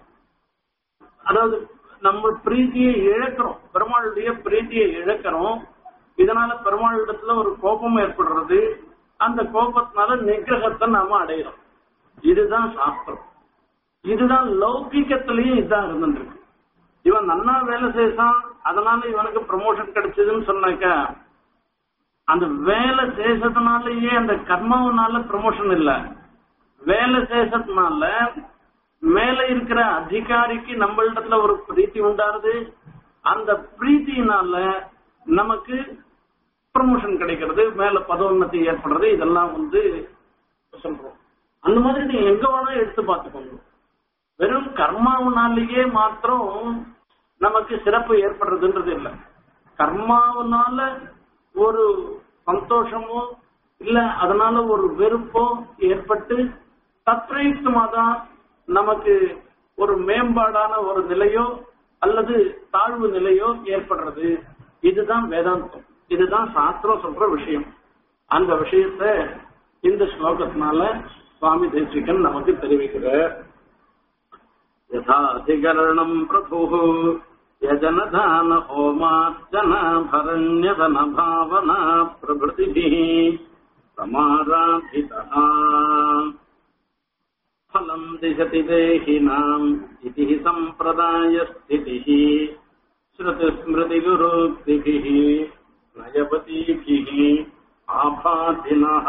அதாவது நம்ம பிரீத்தியை இழக்கிறோம் பெருமாளுடைய பிரீத்தியை இழக்கிறோம் இதனால பெருமாளிடத்துல ஒரு கோபம் ஏற்படுறது அந்த கோபத்தினால நிகிரகத்தை நாம அடையிறோம் இதுதான் சாஸ்திரம் இதுதான் லௌகிக்கத்திலையும் இதான் இருந்துருக்கு இவன் நன்னா வேலை செய்தான் அதனால இவனுக்கு ப்ரமோஷன் கிடைச்சதுன்னு சொன்னாக்க அந்த வேலை செய்ததுனாலயே அந்த கர்மாவனால ப்ரமோஷன் இல்ல வேலை செய்ததுனால மேல இருக்கிற அதிகாரிக்கு நம்மளிடத்துல ஒரு பிரீத்தி உண்டாருது அந்த பிரீத்தினால நமக்கு ப்ரமோஷன் கிடைக்கிறது மேல பதோன்னதி ஏற்படுறது இதெல்லாம் வந்து சொல்றோம் அந்த மாதிரி நீங்க எங்க வேணா எடுத்து பார்த்துக்கோங்க வெறும் கர்மாவனாலேயே மாத்திரம் நமக்கு சிறப்பு ஏற்படுறதுன்றது இல்ல கர்மாவனால ஒரு சந்தோஷமோ இல்ல அதனால ஒரு வெறுப்போ ஏற்பட்டு தத்ரயுக்தமா தான் நமக்கு ஒரு மேம்பாடான ஒரு நிலையோ அல்லது தாழ்வு நிலையோ ஏற்படுறது இதுதான் வேதாந்தம் இதுதான் சாஸ்திரம் சொல்ற விஷயம் அந்த விஷயத்த இந்த ஸ்லோகத்தினால சுவாமி தேசிகன் நமக்கு தெரிவிக்கிறார் यथाधिकरणम् प्रभुः यजनदान होमार्चना भरण्यदन भावना प्रभृतिभिः समाराधितः फलम् दिशति देहिनाम् इति हि सम्प्रदायस्थितिः श्रुतिस्मृतिगुरुक्तिभिः नयपतीभिः आभाधिनः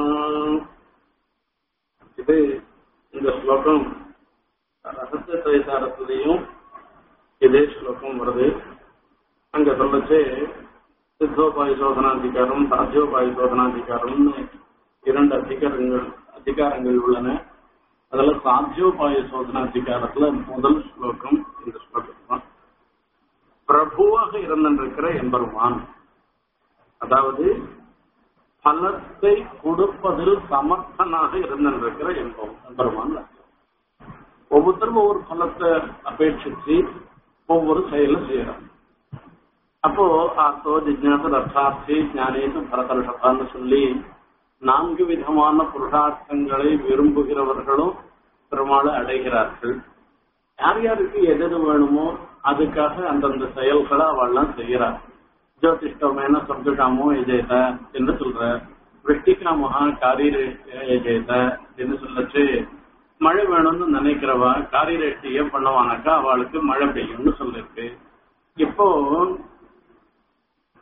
இது இந்த ஸ்லோகம் ரகசிய திரைசாரத்திலையும் இதே ஸ்லோகம் வருது அங்க சொல்லச்சு சித்தோபாய சோதனாதிகாரம் சாத்தியோபாய சோதனாதிகாரம்னு இரண்டு அதிகாரங்கள் அதிகாரங்கள் உள்ளன அதுல சாத்தியோபாய சோதனாதிகாரத்துல முதல் ஸ்லோகம் இந்த ஸ்லோகம் தான் பிரபுவாக இருந்திருக்கிற எம்பெருமான் அதாவது பலத்தை கொடுப்பதில் சமர்த்தனாக இருந்திருக்கிற என்பவன் எம்பெருமான் அர்த்தம். ஒவ்வொருத்தரும் ஒவ்வொரு பலத்தை அபேட்சிச்சு ஒவ்வொரு செயலை செய்யறாங்க அப்போ ஆத்தோ ஜிஜ்ஞாச அர்த்தார்த்தி ஞானேது பரதர்ஷபான்னு சொல்லி நான்கு விதமான புருஷார்த்தங்களை விரும்புகிறவர்களும் பெருமாளை அடைகிறார்கள் யார் யாருக்கு எது எது வேணுமோ அதுக்காக அந்தந்த செயல்களை அவள்லாம் செய்கிறார் ஜோதிஷ்டமேன சொர்க்காமோ எஜேத என்று சொல்ற விஷ்டிகாமஹா காரீரே எஜேத என்று சொல்லச்சு மழை வேணும்னு நினைக்கிறவா காரிரேஷ்டிய பண்ணுவானாக்கா அவளுக்கு மழை பெய்யும்னு சொல்லிருக்கு இப்போ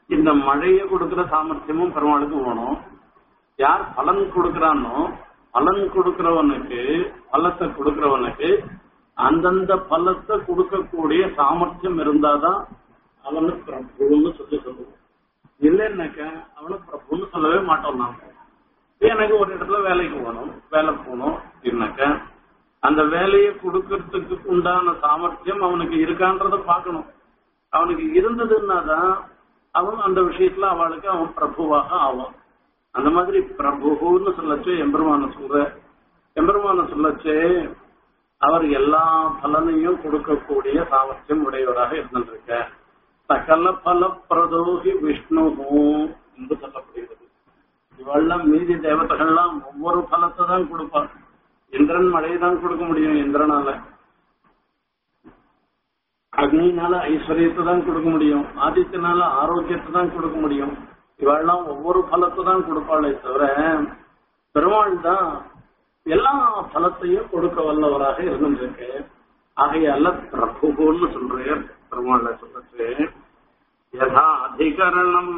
இந்த மழையை கொடுக்கிற சாமர்த்தியமும் பெருமாளுக்கு வேணும் யார் பலன் கொடுக்கறானோ பலன் கொடுக்கிறவனுக்கு பலத்தை கொடுக்கிறவனுக்கு அந்தந்த பலத்தை கொடுக்கக்கூடிய சாமர்த்தியம் இருந்தாதான் அவனு பிரபுன்னு சொல்லி சொல்லுவோம் இல்லைன்னாக்க அவனு பிரபுன்னு சொல்லவே மாட்டோம் நாம எனக்கு ஒரு இடத்துல வேலைக்கு போகணும் வேலை போகணும் அப்படின்னாக்க அந்த வேலையை கொடுக்கறதுக்கு உண்டான சாமர்த்தியம் அவனுக்கு இருக்கான்றத பார்க்கணும் அவனுக்கு இருந்ததுன்னா தான் அவன் அந்த விஷயத்துல அவளுக்கு அவன் பிரபுவாக ஆவான் அந்த மாதிரி பிரபுன்னு சொல்லச்சு எம்பெருமான சொல்ற எம்பெருமான சொல்லச்சு அவர் எல்லா பலனையும் கொடுக்கக்கூடிய சாமர்த்தியம் உடையவராக இருந்திருக்க சகல பல பிரதோகி விஷ்ணு என்று சொல்லப்படுகிறது இவெல்லாம் மீதி தேவதைகள்லாம் ஒவ்வொரு பலத்தை தான் கொடுப்பார் இந்திரன் மழையை தான் கொடுக்க முடியும் இந்திரனால அக்னினால ஐஸ்வர்யத்தை தான் கொடுக்க முடியும் ஆதித்யனால ஆரோக்கியத்தை தான் கொடுக்க முடியும் இவெல்லாம் ஒவ்வொரு பலத்தை தான் கொடுப்பாளே தவிர பெருமாள் தான் எல்லா பலத்தையும் கொடுக்க வல்லவராக இருந்திருக்கு ஆகையால பிரபுன்னு சொல்றேன் பெருமாளை சொல்றது யதா அதிகரணம்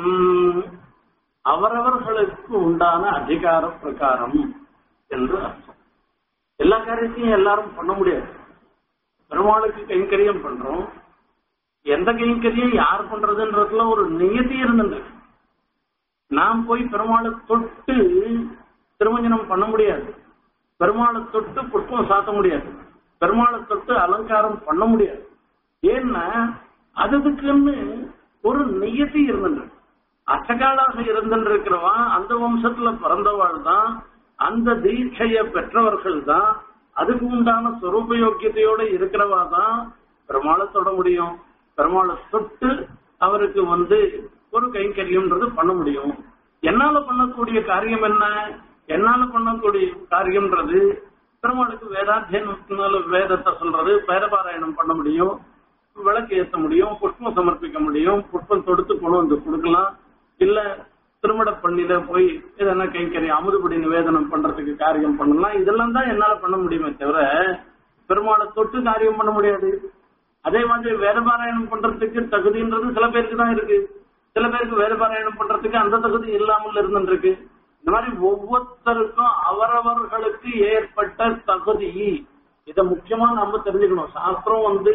அவரவர்களுக்கு உண்டான அதிகார பிரகாரம் என்று அர்த்தம் எல்லா காரியத்தையும் எல்லாரும் பண்ண முடியாது பெருமாளுக்கு கைங்கரியம் பண்றோம் எந்த கைங்கரியம் யார் பண்றதுன்றதுல ஒரு நியதி இருந்துருக்கு நாம் போய் பெருமாளை தொட்டு திருமஞ்சனம் பண்ண முடியாது பெருமாளை தொட்டு புஷ்பம் சாத்த முடியாது பெருமாளை தொட்டு அலங்காரம் பண்ண முடியாது ஏன்னா அதுக்குன்னு ஒரு நியதி இருந்துருக்கு அச்சகாலாக இருந்திருக்கிறவா அந்த வம்சத்துல பிறந்தவாள் தான் அந்த தீட்சைய பெற்றவர்கள் தான் அதுக்கு உண்டான சொரூப யோக்கியத்தையோட இருக்கிறவா தான் பெருமாளை தொட முடியும் பெருமாளை தொட்டு அவருக்கு வந்து ஒரு கைங்கரியம்ன்றது பண்ண முடியும் என்னால பண்ணக்கூடிய காரியம் என்ன என்னால பண்ணக்கூடிய காரியம்ன்றது பெருமாளுக்கு வேதாத்தியனால வேதத்தை சொல்றது வேதபாராயணம் பண்ண முடியும் விளக்கு ஏற்ற முடியும் புஷ்பம் சமர்ப்பிக்க முடியும் புஷ்பம் தொடுத்து கொண்டு வந்து கொடுக்கலாம் இல்ல திருமண பண்ணில போய் எதனா கைங்கரியம் அமுதுபடி நிவேதனம் பண்றதுக்கு காரியம் பண்ணலாம் இதெல்லாம் தான் என்னால பண்ண முடியுமே தவிர பெருமாளை தொட்டு காரியம் பண்ண முடியாது அதே மாதிரி வேதபாராயணம் பண்றதுக்கு தகுதின்றது சில பேருக்கு தான் இருக்கு சில பேருக்கு வேதபாராயணம் பண்றதுக்கு அந்த தகுதி இல்லாமல் இருந்துருக்கு இந்த மாதிரி ஒவ்வொருத்தருக்கும் அவரவர்களுக்கு ஏற்பட்ட தகுதி இத முக்கியமா நம்ம தெரிஞ்சுக்கணும் சாஸ்திரம் வந்து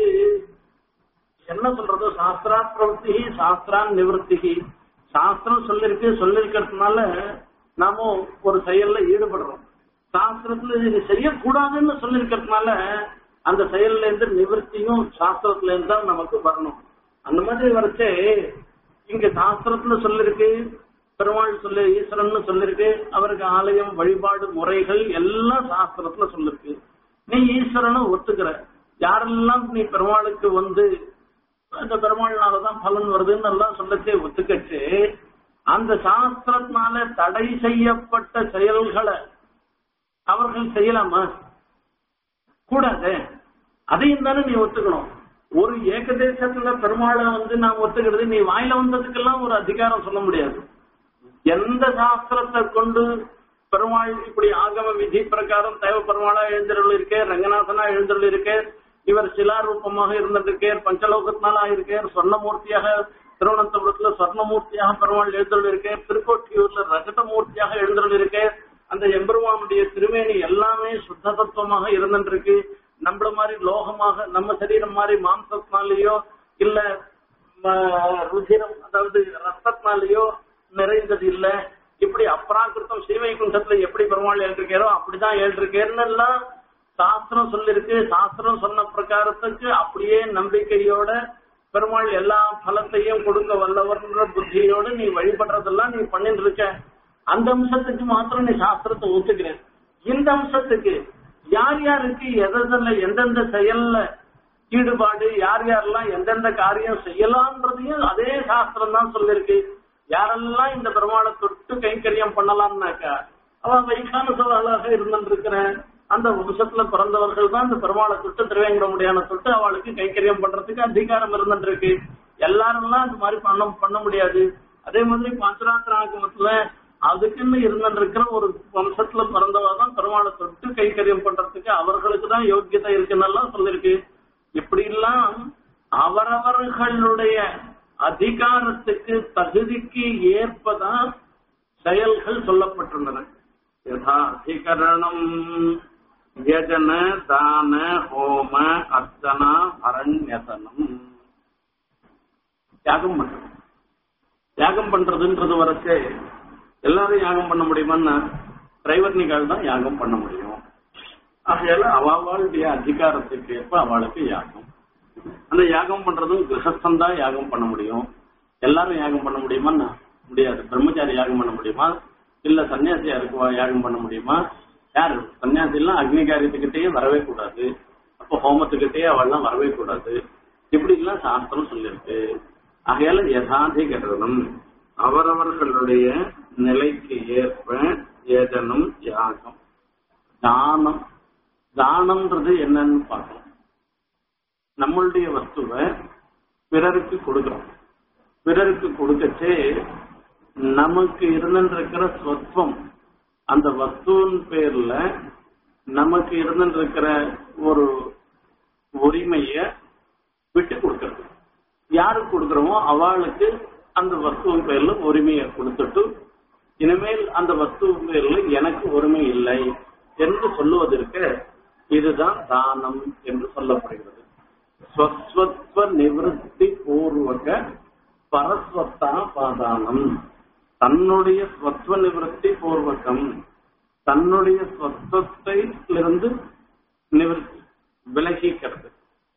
என்ன சொல்றது சாஸ்திரா பிரவருத்தி சாஸ்திரான் நிவர்த்தி சாஸ்திரம் சொல்லிருக்கு சொல்லிருக்கிறதுனால நாம ஒரு செயல்ல ஈடுபடுறோம் சாஸ்திரத்துல இது செய்யக்கூடாதுன்னு சொல்லிருக்கிறதுனால அந்த செயல்ல இருந்து நிவர்த்தியும் சாஸ்திரத்துல இருந்து தான் நமக்கு வரணும் அந்த மாதிரி வரைச்சே இங்க சாஸ்திரத்துல சொல்லிருக்கு பெருமாள் சொல்லி ஈஸ்வரன் சொல்லிருக்கு அவருக்கு ஆலயம் வழிபாடு முறைகள் எல்லாம் சாஸ்திரத்துல சொல்லிருக்கு நீ ஈஸ்வரனை ஒத்துக்கிற யாரெல்லாம் நீ பெருமாளுக்கு வந்து அந்த பெருமாள்னாலதான் பலன் வருதுன்னு எல்லாம் சொல்லச்சே ஒத்துக்கச்சு அந்த சாஸ்திரத்தினால தடை செய்யப்பட்ட செயல்களை அவர்கள் செய்யலாமா கூடாது அதையும் தானே நீ ஒத்துக்கணும் ஒரு ஏகதேசத்துல பெருமாளை வந்து நான் ஒத்துக்கிறது நீ வாயில வந்ததுக்கெல்லாம் ஒரு அதிகாரம் சொல்ல முடியாது எந்த சாஸ்திரத்தை கொண்டு பெருமாள் இப்படி ஆகம விதி பிரகாரம் தேவ பெருமாளா எழுந்தருள் இருக்கே ரங்கநாதனா எழுந்தருள் இருக்கே இவர் சிலாரூபமாக இருந்திருக்கார் பஞ்சலோகத்தினால ஆயிருக்கார் சொர்ணமூர்த்தியாக திருவனந்தபுரத்துல சொர்ணமூர்த்தியாக பெருமாள் எழுந்தருள் இருக்கார் திருக்கோட்டியூர்ல ரகதமூர்த்தியாக எழுந்தருள் இருக்கார் அந்த எம்பெருமானுடைய திருமேனி எல்லாமே சுத்த தத்துவமாக இருந்துருக்கு நம்மள மாதிரி லோகமாக நம்ம சரீரம் மாதிரி மாம்சத்தினாலேயோ இல்ல ருதிரம் அதாவது ரத்தத்தினாலேயோ நிறைந்தது இல்ல இப்படி அப்ராகிருத்தம் ஸ்ரீவைகுண்டத்துல எப்படி பெருமாள் எழுந்திருக்காரோ அப்படிதான் எழுந்திருக்கேன்னு எல்லாம் சாஸ்திரம் சொல்லிருக்கு சாஸ்திரம் சொன்ன பிரகாரத்துக்கு அப்படியே நம்பிக்கையோட பெருமாள் எல்லா பலத்தையும் கொடுக்க வல்லவர்ன்ற புத்தியோட நீ வழிபடுறதெல்லாம் நீ பண்ணிட்டு இருக்க அந்த அம்சத்துக்கு மாத்திரம் நீ சாஸ்திரத்தை ஒத்துக்கிற இந்த அம்சத்துக்கு யார் யாருக்கு எதில் எந்தெந்த செயல்ல ஈடுபாடு யார் யாரெல்லாம் எந்தெந்த காரியம் செய்யலாம்ன்றதையும் அதே சாஸ்திரம் தான் சொல்லிருக்கு யாரெல்லாம் இந்த பெருமாளை தொட்டு கைங்கரியம் பண்ணலாம்னாக்கா அவன் வைகான சவாலாக இருந்திருக்கிற அந்த வம்சத்துல பிறந்தவர்கள் தான் இந்த பெருமாளை தொட்டு திருவேங்கடமுடியான தொட்டு அவளுக்கு கைங்கரியம் பண்றதுக்கு அதிகாரம் இருந்துருக்கு எல்லாரும் அது மாதிரி பண்ண பண்ண முடியாது அதே மாதிரி பஞ்சராத்திராகமத்துல அதுக்குன்னு இருந்திருக்கிற ஒரு வம்சத்துல பிறந்தவா தான் பெருமாளை தொட்டு கைங்கரியம் பண்றதுக்கு அவர்களுக்கு தான் யோக்கியதை இருக்குன்னு சொல்லிருக்கு இப்படி எல்லாம் அவரவர்களுடைய அதிகாரத்துக்கு தகுதிக்கு ஏற்பதான் செயல்கள் சொல்லப்பட்டுள்ளன யதா அதிகரணம் யஜன தான ஹோம அர்ச்சனா அரண்யசனம் யாகம் பண்றது யாகம் பண்றதுன்றது வரைச்சே எல்லாரும் யாகம் பண்ண முடியுமான்னா டிரைவர்னிகால் தான் யாகம் பண்ண முடியும் ஆகையால அவளுடைய அதிகாரத்துக்கு ஏற்ப அவளுக்கு யாகம் அந்த யாகம் பண்றதும் கிரகஸ்தம் தான் யாகம் பண்ண முடியும் எல்லாரும் யாகம் பண்ண முடியுமான்னா முடியாது பிரம்மச்சாரி யாகம் பண்ண முடியுமா இல்ல சன்னியாசி யாருக்கு யாகம் பண்ண முடியுமா யாரு சன்னியாசி எல்லாம் அக்னி காரியத்துக்கிட்டே வரவே கூடாது அப்போ ஹோமத்துக்கிட்டே அவள்லாம் வரவே கூடாது இப்படி எல்லாம் சாஸ்திரம் சொல்லியிருக்கு ஆகையால யதாதிகரணம் அவரவர்களுடைய நிலைக்கு ஏற்ப ஏதனும் யாகம் தானம் தானம்ன்றது என்னன்னு பார்க்கணும் நம்மளுடைய வஸ்துவை பிறருக்கு கொடுக்கிறோம் பிறருக்கு கொடுக்கச்சே நமக்கு இருந்திருக்கிற சொத்வம் அந்த வஸ்துவின் பேர்ல நமக்கு இருந்திருக்கிற ஒரு உரிமைய விட்டு கொடுக்கறது யாருக்கு கொடுக்கிறோமோ அவளுக்கு அந்த வஸ்துவின் பேர்ல உரிமையை கொடுத்துட்டு இனிமேல் அந்த வஸ்துவின் பேர்ல எனக்கு உரிமை இல்லை என்று சொல்லுவதற்கு இதுதான் தானம் என்று சொல்லப்படுகிறது ஸ்வஸ்வத்வ நிவൃத்தி பூர்வக பரஸ்வத்தா பாதானம் தன்னுடைய ஸ்வத்வ நிவൃத்தி பூர்வகம் தன்னுடைய ஸ்வத்வத்திலிருந்து நிவர்த்தி விலகிக்கிறது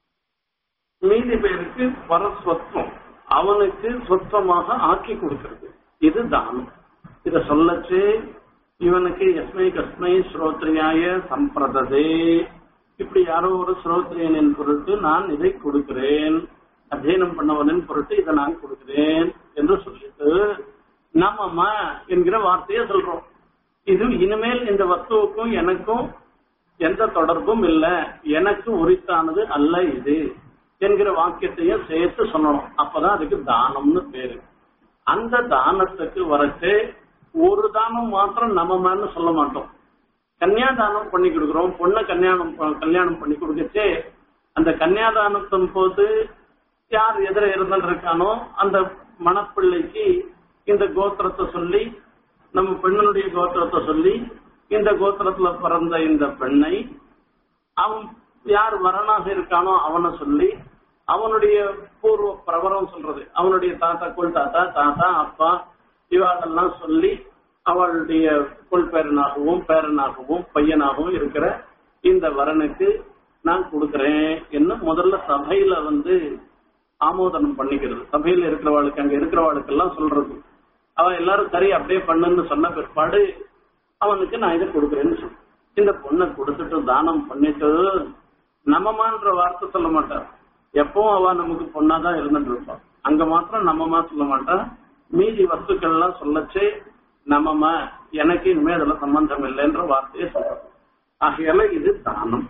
மீதி பேருக்கு பரஸ்வத்வம் அவனுக்கு சொத்தமாக ஆக்கி கொடுக்கிறது இது தானம் இத சொல்லச்சு இவனுக்கு எஸ்மை கஸ்மை ஸ்ரோத்ரியாய சம்பிரததே இப்படி யாரோ ஒரு ஸ்ரோத்ரியனின் பொருட்டு நான் இதை கொடுக்கிறேன் அத்தியனம் பண்ணவனின் பொருட்டு இதை நான் கொடுக்கிறேன் என்று சொல்லிட்டு நாமம்மா என்கிற வார்த்தையை சொல்றோம் இது இனிமேல் இந்த வஸ்துவுக்கும் எனக்கும் எந்த தொடர்பும் இல்ல எனக்கு உரித்தானது அல்ல இது என்கிற வாக்கியத்தையும் சேர்த்து சொல்லணும் அப்பதான் அதுக்கு தானம்னு பேரு அந்த தானத்துக்கு வரச்சு ஒரு தானம் மாத்திரம் நம்ம மேல சொல்ல மாட்டோம் கன்னியாதானம் பண்ணி கொடுக்குறோம் பொண்ணை கல்யாணம் ப- கல்யாணம் பண்ணி கொடுக்கச்சே அந்த கன்னியாதானத்தின் போது யார் எதிர இருந்துட்டு இருக்கானோ அந்த மணப்பிள்ளைக்கு இந்த கோத்திரத்தை சொல்லி நம்ம பெண்ணுடைய கோத்திரத்தை சொல்லி இந்த கோத்திரத்துல பிறந்த இந்த பெண்ணை அவன் யார் வரனாக இருக்கானோ அவனை சொல்லி அவனுடைய பூர்வ பிரபலம் சொல்றது அவனுடைய தாத்தா குல் தாத்தா தாத்தா அப்பா இவாளெல்லாம் சொல்லி அவளுடைய குல் பேரனாகவும் பேரனாகவும் பையனாகவும் இருக்கிற இந்த வரனுக்கு நான் கொடுக்கிறேன் என்று முதல்ல சபையில வந்து ஆமோதனம் பண்ணிக்கிறது சபையில இருக்கிறவாளுக்கு அங்க இருக்கிறவாளுக்கு எல்லாம் சொல்றது அவன் எல்லாரும் சரி அப்படியே பண்ணுன்னு சொன்ன பிற்பாடு அவனுக்கு நான் இதை கொடுக்குறேன்னு சொல்றேன் இந்த பொண்ணை கொடுத்துட்டு தானம் பண்ணிட்டு நம்மமான்ற வார்த்தை சொல்ல மாட்டான் எப்பவும் அவ நமக்கு பொண்ணாதான் இருந்துட்டு இருப்பான் அங்க மாத்திரம் நம்மமா சொல்ல மாட்டான் மீதி வஸ்துக்கள் எல்லாம் சொல்லச்சே நம்மமா எனக்கு இனிமே அதுல சம்பந்தம் இல்லைன்ற வார்த்தையை சொல்றோம் ஆகையால இது தானம்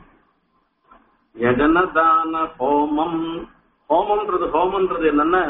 யஜன தான ஹோமம் ஹோமம்ன்றது ஹோமம்ன்றது என்னன்னா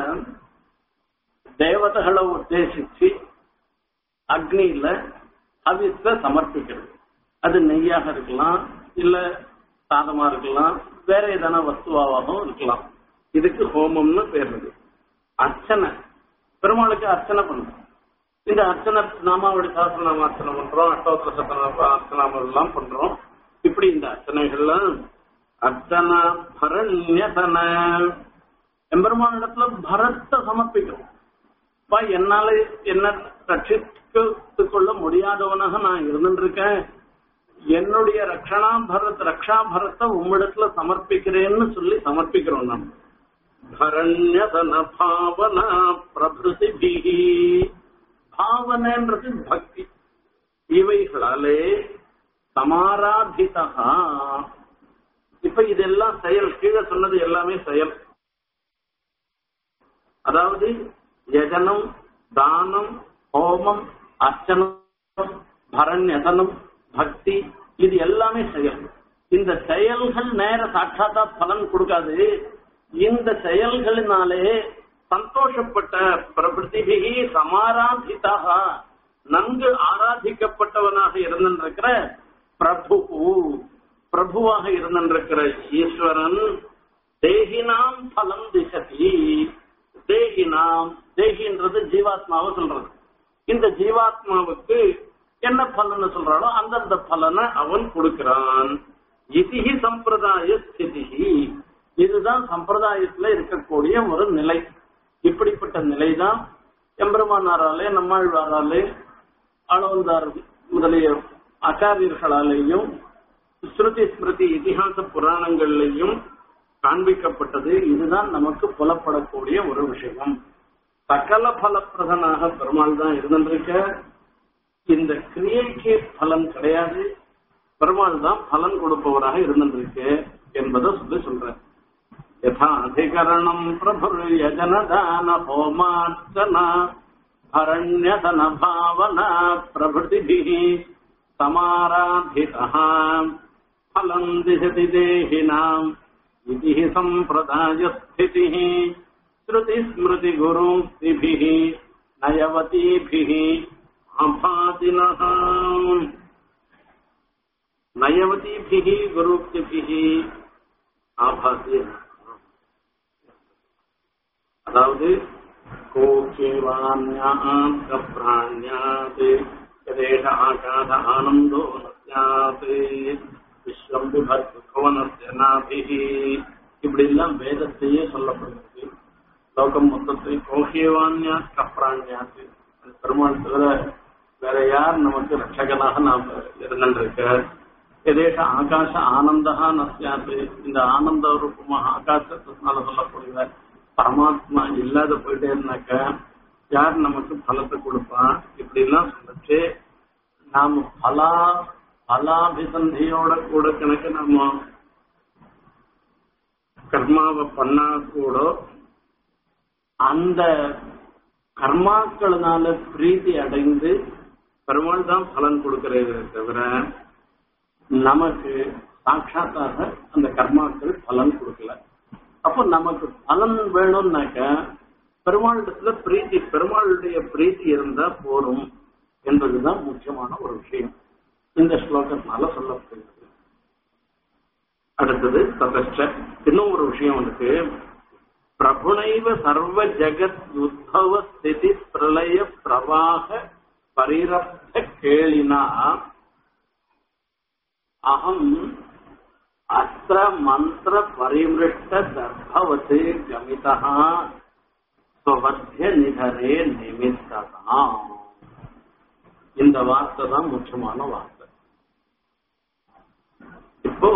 தேவதைகளை உத்தேசிச்சு அக்னியில ஹவிஸ சமர்ப்பிக்கிறது அது நெய்யாக இருக்கலாம் இல்ல சாதமா இருக்கலாம் வேற ஏதான வஸ்துவாகவும் இருக்கலாம் இதுக்கு ஹோமம்னு பேர் இருக்கு அர்ச்சனை பெருமாளுக்கு அர்ச்சனை பண்றோம் இந்த அர்ச்சனை நாமாவளி சாஸ்திரநாம அர்ச்சனை பண்றோம் அஷ்டோத்திர சத்தநாம அர்ச்சனாம எல்லாம் பண்றோம் இப்படி இந்த அர்ச்சனைகள்லாம் அர்ச்சனா பரண்யசன எம்பெருமானிடத்துல பரத்தை சமர்ப்பிக்கிறோம் அப்பா என்னால என்ன ரட்சித்து கொள்ள முடியாதவனாக நான் இருந்துருக்கேன் என்னுடைய ரக்ஷணா பரத் ரக்ஷா பரத்தை உம்மிடத்துல சமர்ப்பிக்கிறேன்னு சொல்லி சமர்ப்பிக்கிறோம் நாம் பரண்யதன பாவனா பிரபிருதிபிகி பாவனைன்றது பக்தி இவைகளாலே சமாராதிதா இப்ப இதெல்லாம் செயல் கீழே சொன்னது எல்லாமே செயல் அதாவது யஜனம் தானம் ஹோமம் அர்ச்சனம் பரண்யதனம் பக்தி இது எல்லாமே செயல் இந்த செயல்கள் நேர சாட்சாத்தா பலன் கொடுக்காது இந்த செயல்களினாலே சந்தோஷப்பட்ட பிரபிருத்திபிகி சமாராதிதாக நன்கு ஆராதிக்கப்பட்டவனாக இருந்திருக்கிற பிரபு பிரபுவாக இருந்திருக்கிற ஈஸ்வரன் தேகினாம் பலம் திசதி தேகினாம் தேகின்றது ஜீவாத்மாவை சொல்றது இந்த ஜீவாத்மாவுக்கு என்ன பலன்னு சொல்றாளோ அந்தந்த பலனை அவன் கொடுக்கிறான் இதிகி சம்பிரதாய ஸ்திதிகி இதுதான் சம்பிரதாயத்துல இருக்கக்கூடிய ஒரு நிலை இப்படிப்பட்ட நிலைதான் எம்பெருமானாராலே நம்மாழ்வாராலே ஆளவந்தார் முதலிய ஆச்சாரியர்களாலேயும் ஸ்ருதி ஸ்மிருதி இதிகாச புராணங்கள்லையும் காண்பிக்கப்பட்டது இதுதான் நமக்கு புலப்படக்கூடிய ஒரு விஷயம் சகல பலப்பிரதனாக பெருமாள் தான் இருந்திருக்க இந்த கிரியைக்கு பலன் கிடையாது பெருமாள் தான் பலன் கொடுப்பவராக இருந்திருக்கு என்பதை சொல்லி சொல்றேன் யதாதிகரணம் பிரபுர்யஜனதான ஹோமார்ச்சனா அரண்யதன பாவனா பிரபுதிபிः சமாராதிதः फलम् दिशति देहिनाम् इति हि सम्प्रदायस्थितिः श्रुतिस्मृतिगुरुक्तिभिः नयवतीभिः अभातिनः नयवतीभिः गुरुक्तिभिः ஆபாசி அதாவது கோகேவான்யாத் பிராண்யாத் கதேஷ ஆகாத ஆனந்தோ நஸ்யாத் விஸ்வம் விபத் புவனஸ்ய நாபிஹி இப்படி எல்லாம் வேதத்தையே சொல்லப்படுகிறது லோகம் மொத்தத்தை கோகேவான்யாத் கப்ராண்யாத் பெருமாள் தவிர வேற யார் நமக்கு ரட்சகனாக நாம் இருந்திருக்க எதேஷ ஆகாச ஆனந்தா நசியாது இந்த ஆனந்த ரூபமாக ஆகாசத்தினால சொல்லக்கூடிய பரமாத்மா இல்லாத போயிட்டே இருந்தாக்க யார் நமக்கு பலத்தை கொடுப்பா இப்படி எல்லாம் சொல்லிச்சு நாம பலா பலாபிசந்தியோட கூட கணக்கு நம்ம கர்மாவை பண்ணா கூட அந்த கர்மாக்களினால பிரீத்தி அடைந்து பெருமாள் தான் பலன் கொடுக்கிறதே தவிர நமக்கு சாட்சாத்தாக அந்த கர்மாக்கள் பலன் கொடுக்கல அப்போ நமக்கு பலன் வேணும்னாக்க பெருமாளிடத்துல பிரீத்தி பெருமாளுடைய பிரீத்தி இருந்தா போரும் என்பதுதான் முக்கியமான ஒரு விஷயம் இந்த ஸ்லோகத்தினால சொல்லப்படுகிறது அடுத்தது ததச்ச இன்னும் ஒரு விஷயம் இருக்கு பிரபுனைவ சர்வ ஜகத் உத்பவ ஸ்திதி பிரளய பிரவாக பரிரப்த கேளினா அகம் அஸ்திர மந்திர பரிமிருஷ்ட தர்பவத்து கமிதா ஸ்வபத்திய நிதரே நிமித்ததாம் இந்த வார்த்தை தான் முக்கியமான வார்த்தை இப்போ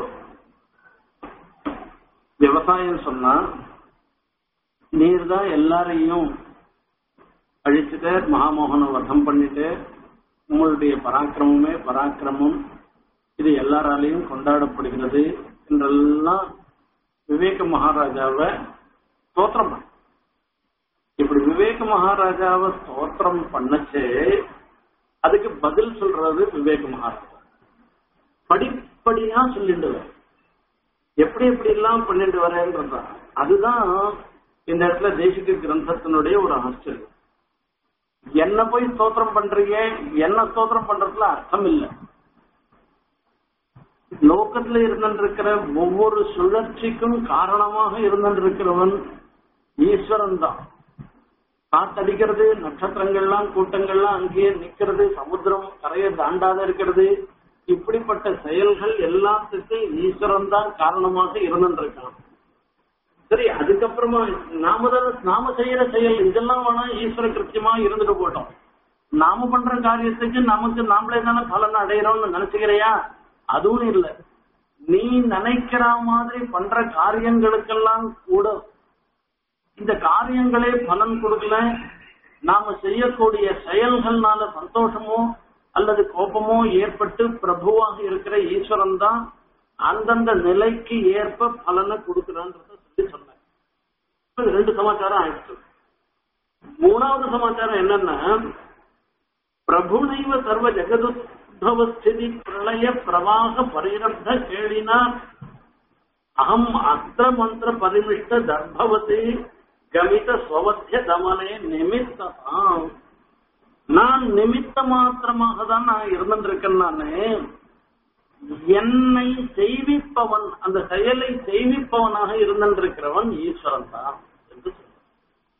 விவசாயம் சொன்னா நீர் தான் எல்லாரையும் அழிச்சுட்டு மகாமோகனை வதம் பண்ணிட்டு உங்களுடைய பராக்கிரமமே பராக்கிரமம் இது எல்லாராலையும் கொண்டாடப்படுகிறது என்றெல்லாம் விவேக மகாராஜாவை ஸ்தோத்திரம் பண்ண இப்படி விவேக மகாராஜாவை ஸ்தோத்திரம் பண்ணச்சு அதுக்கு பதில் சொல்றது விவேக மகாராஜா படிப்படியா சொல்லிட்டு வர எப்படி எப்படி எல்லாம் பண்ணிட்டு வரேன்றதா அதுதான் இந்த இடத்துல தேசிக கிரந்தத்தினுடைய ஒரு ஆச்சரியம் என்ன போய் ஸ்தோத்திரம் பண்றீங்க என்ன ஸ்தோத்திரம் பண்றதுல அர்த்தம் இல்லை லோகத்துல இருந்திருக்கிற ஒவ்வொரு சுழற்சிக்கும் காரணமாக இருந்திருக்கிறவன் ஈஸ்வரன் தான் காத்தடிக்கிறது நட்சத்திரங்கள்லாம் கூட்டங்கள்லாம் அங்கேயே நிக்கிறது சமுத்திரம் கரையை தாண்டாத இருக்கிறது இப்படிப்பட்ட செயல்கள் எல்லாத்துக்கும் ஈஸ்வரன் தான் காரணமாக இருந்திருக்கான் சரி அதுக்கப்புறமா நாம தான் நாம செய்யற செயல் இதெல்லாம் வேணா ஈஸ்வர கிருத்தியமா இருந்துட்டு போட்டோம் நாம பண்ற காரியத்துக்கு நமக்கு நாமளே தானே பலன் அடையிறோம்னு நினைச்சுக்கிறியா அதுவும் இல்ல நீ நினைக்கிற மாதிரி பண்ற காரியங்களுக்கெல்லாம் கூட இந்த காரியங்களே பலன் கொடுக்கல நாம செய்யக்கூடிய செயல்கள்னால சந்தோஷமோ அல்லது கோபமோ ஏற்பட்டு பிரபுவாக இருக்கிற ஈஸ்வரன் தான் அந்தந்த நிலைக்கு ஏற்ப பலனை கொடுக்கிறான்றத சொல்லி சொன்னேன் இப்ப ரெண்டு சமாச்சாரம் ஆயிடுச்சு மூணாவது சமாச்சாரம் என்னன்னா பிரபுனைவ சர்வ ஜெகதுத்பவஸ்திதி பிரளய பிரவாக பரிரப்த கேளினா அகம் அஸ்திர மந்திர பரிமிஷ்ட தர்பவதி கமித ஸ்வவத்திய தமனே நிமித்தம் நான் நிமித்த மாத்திரமாக தான் நான் இருந்திருக்கேன் நானு என்னை செய்விப்பவன் அந்த செயலை செய்விப்பவனாக இருந்திருக்கிறவன் ஈஸ்வரன் தான் என்று சொல்றார்.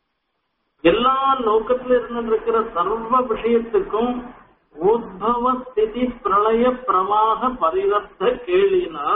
எல்லா லோகத்துல இருந்திருக்கிற சர்வ விஷயத்துக்கும் உத்பவ ஸ்திதி பிரளய பிரவாக பரிவர்த்த கேளினா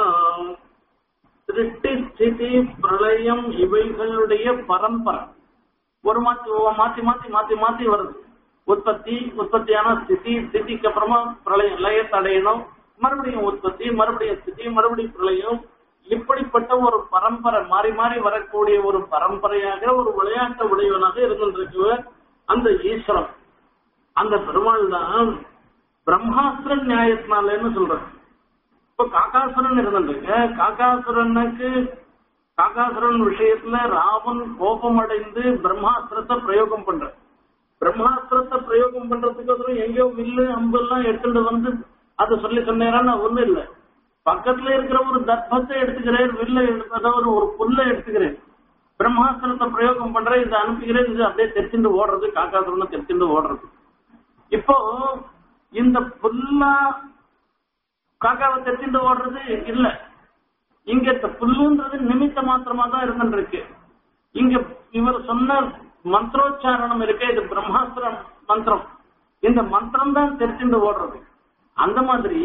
சிருஷ்டி ஸ்திதி பிரளயம் இவைகளுடைய பரம்பரை ஒரு மாத்தி மாத்தி மாத்தி மாத்தி மாத்தி வருது உற்பத்தி உற்பத்தியான ஸ்திதி ஸ்திதிக்கு அப்புறமா பிரளயம் லயத்தை அடையணும் மறுபடியும் உற்பத்தி மறுபடியும் ஸ்திதி மறுபடியும் பிரளயம் இப்படிப்பட்ட ஒரு பரம்பரை மாறி மாறி வரக்கூடிய ஒரு பரம்பரையாக ஒரு விளையாட்டு உடையவனாக இருந்திருக்குவ அந்த ஈஸ்வரன் அந்த பெருமாள் தான் பிரம்மாஸ்திர நியாயத்தினாலன்னு சொல்றேன் இப்ப காக்காசுரன் இருந்துருக்கு காக்காசுரனுக்கு காக்காசுரன் விஷயத்துல ராவன் கோபம் அடைந்து பிரம்மாஸ்திரத்தை பிரயோகம் பண்ற பிரம்மாஸ்திரத்தை பிரயோகம் பண்றதுக்கு எங்கேயோ வில்லு அம்பு எல்லாம் எடுத்துட்டு வந்து அதை சொல்லி சொன்னேன்னா ஒண்ணு இல்ல பக்கத்துல இருக்கிற ஒரு தர்ப்பத்தை எடுத்துக்கிறேன் வில்ல அதாவது ஒரு புல்ல எடுத்துக்கிறேன் பிரம்மாஸ்திரத்தை பிரயோகம் பண்றேன் இதை அனுப்புகிறேன் இது அப்படியே தெரிச்சுட்டு ஓடுறது காக்காசுரன் தெரிச்சுட்டு ஓடுறது இப்போ இந்த புல்லா காக்காவை தெரிச்சுட்டு ஓடுறது இல்ல இங்க இந்த புல்லுன்றது நிமித்த மாத்திரமா தான் இருந்துருக்கு இங்க இவர் சொன்ன மந்திரோச்சாரணம் இருக்க இது பிரம்மாஸ்திரம் மந்திரம் இந்த மந்திரம் தான் தெரிச்சுட்டு ஓடுறது அந்த மாதிரி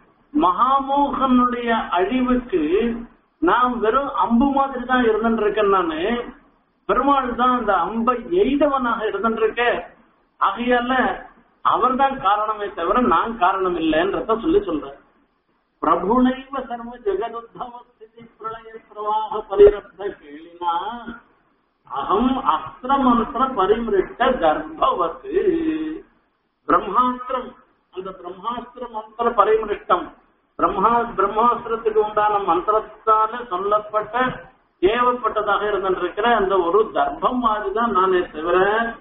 மகாமோகனுடைய அழிவுக்கு நான் வெறும் அம்பு மாதிரி தான் இருந்துட்டு இருக்கேன் நானு பெருமாள் தான் அந்த அம்பை எய்தவனாக இருந்துட்டு இருக்க ஆகையால அவர் தான் காரணமே தவிர நான் காரணம் இல்லைன்றத சொல்லி சொல்றேன் பிரபுனைவ சர்வ ஜெகதுத்தம ஸ்திதி பிரளய பிரவாக பரிரப்த கேளினா அகம் அஸ்திர மந்திர பரிமிருட்ட கர்ப்பவத்து பிரம்மாஸ்திரம் அந்த பிரம்மாஸ்திர மந்திர பரிமிருஷ்டம் பிரம்மா பிரம்மாஸ்திரத்துக்கு உண்டான மந்திரத்தால சொல்லப்பட்ட ஏவப்பட்டதாக இருந்திருக்கிற அந்த ஒரு தர்ப்பம் மாதிரிதான் நானே தவிர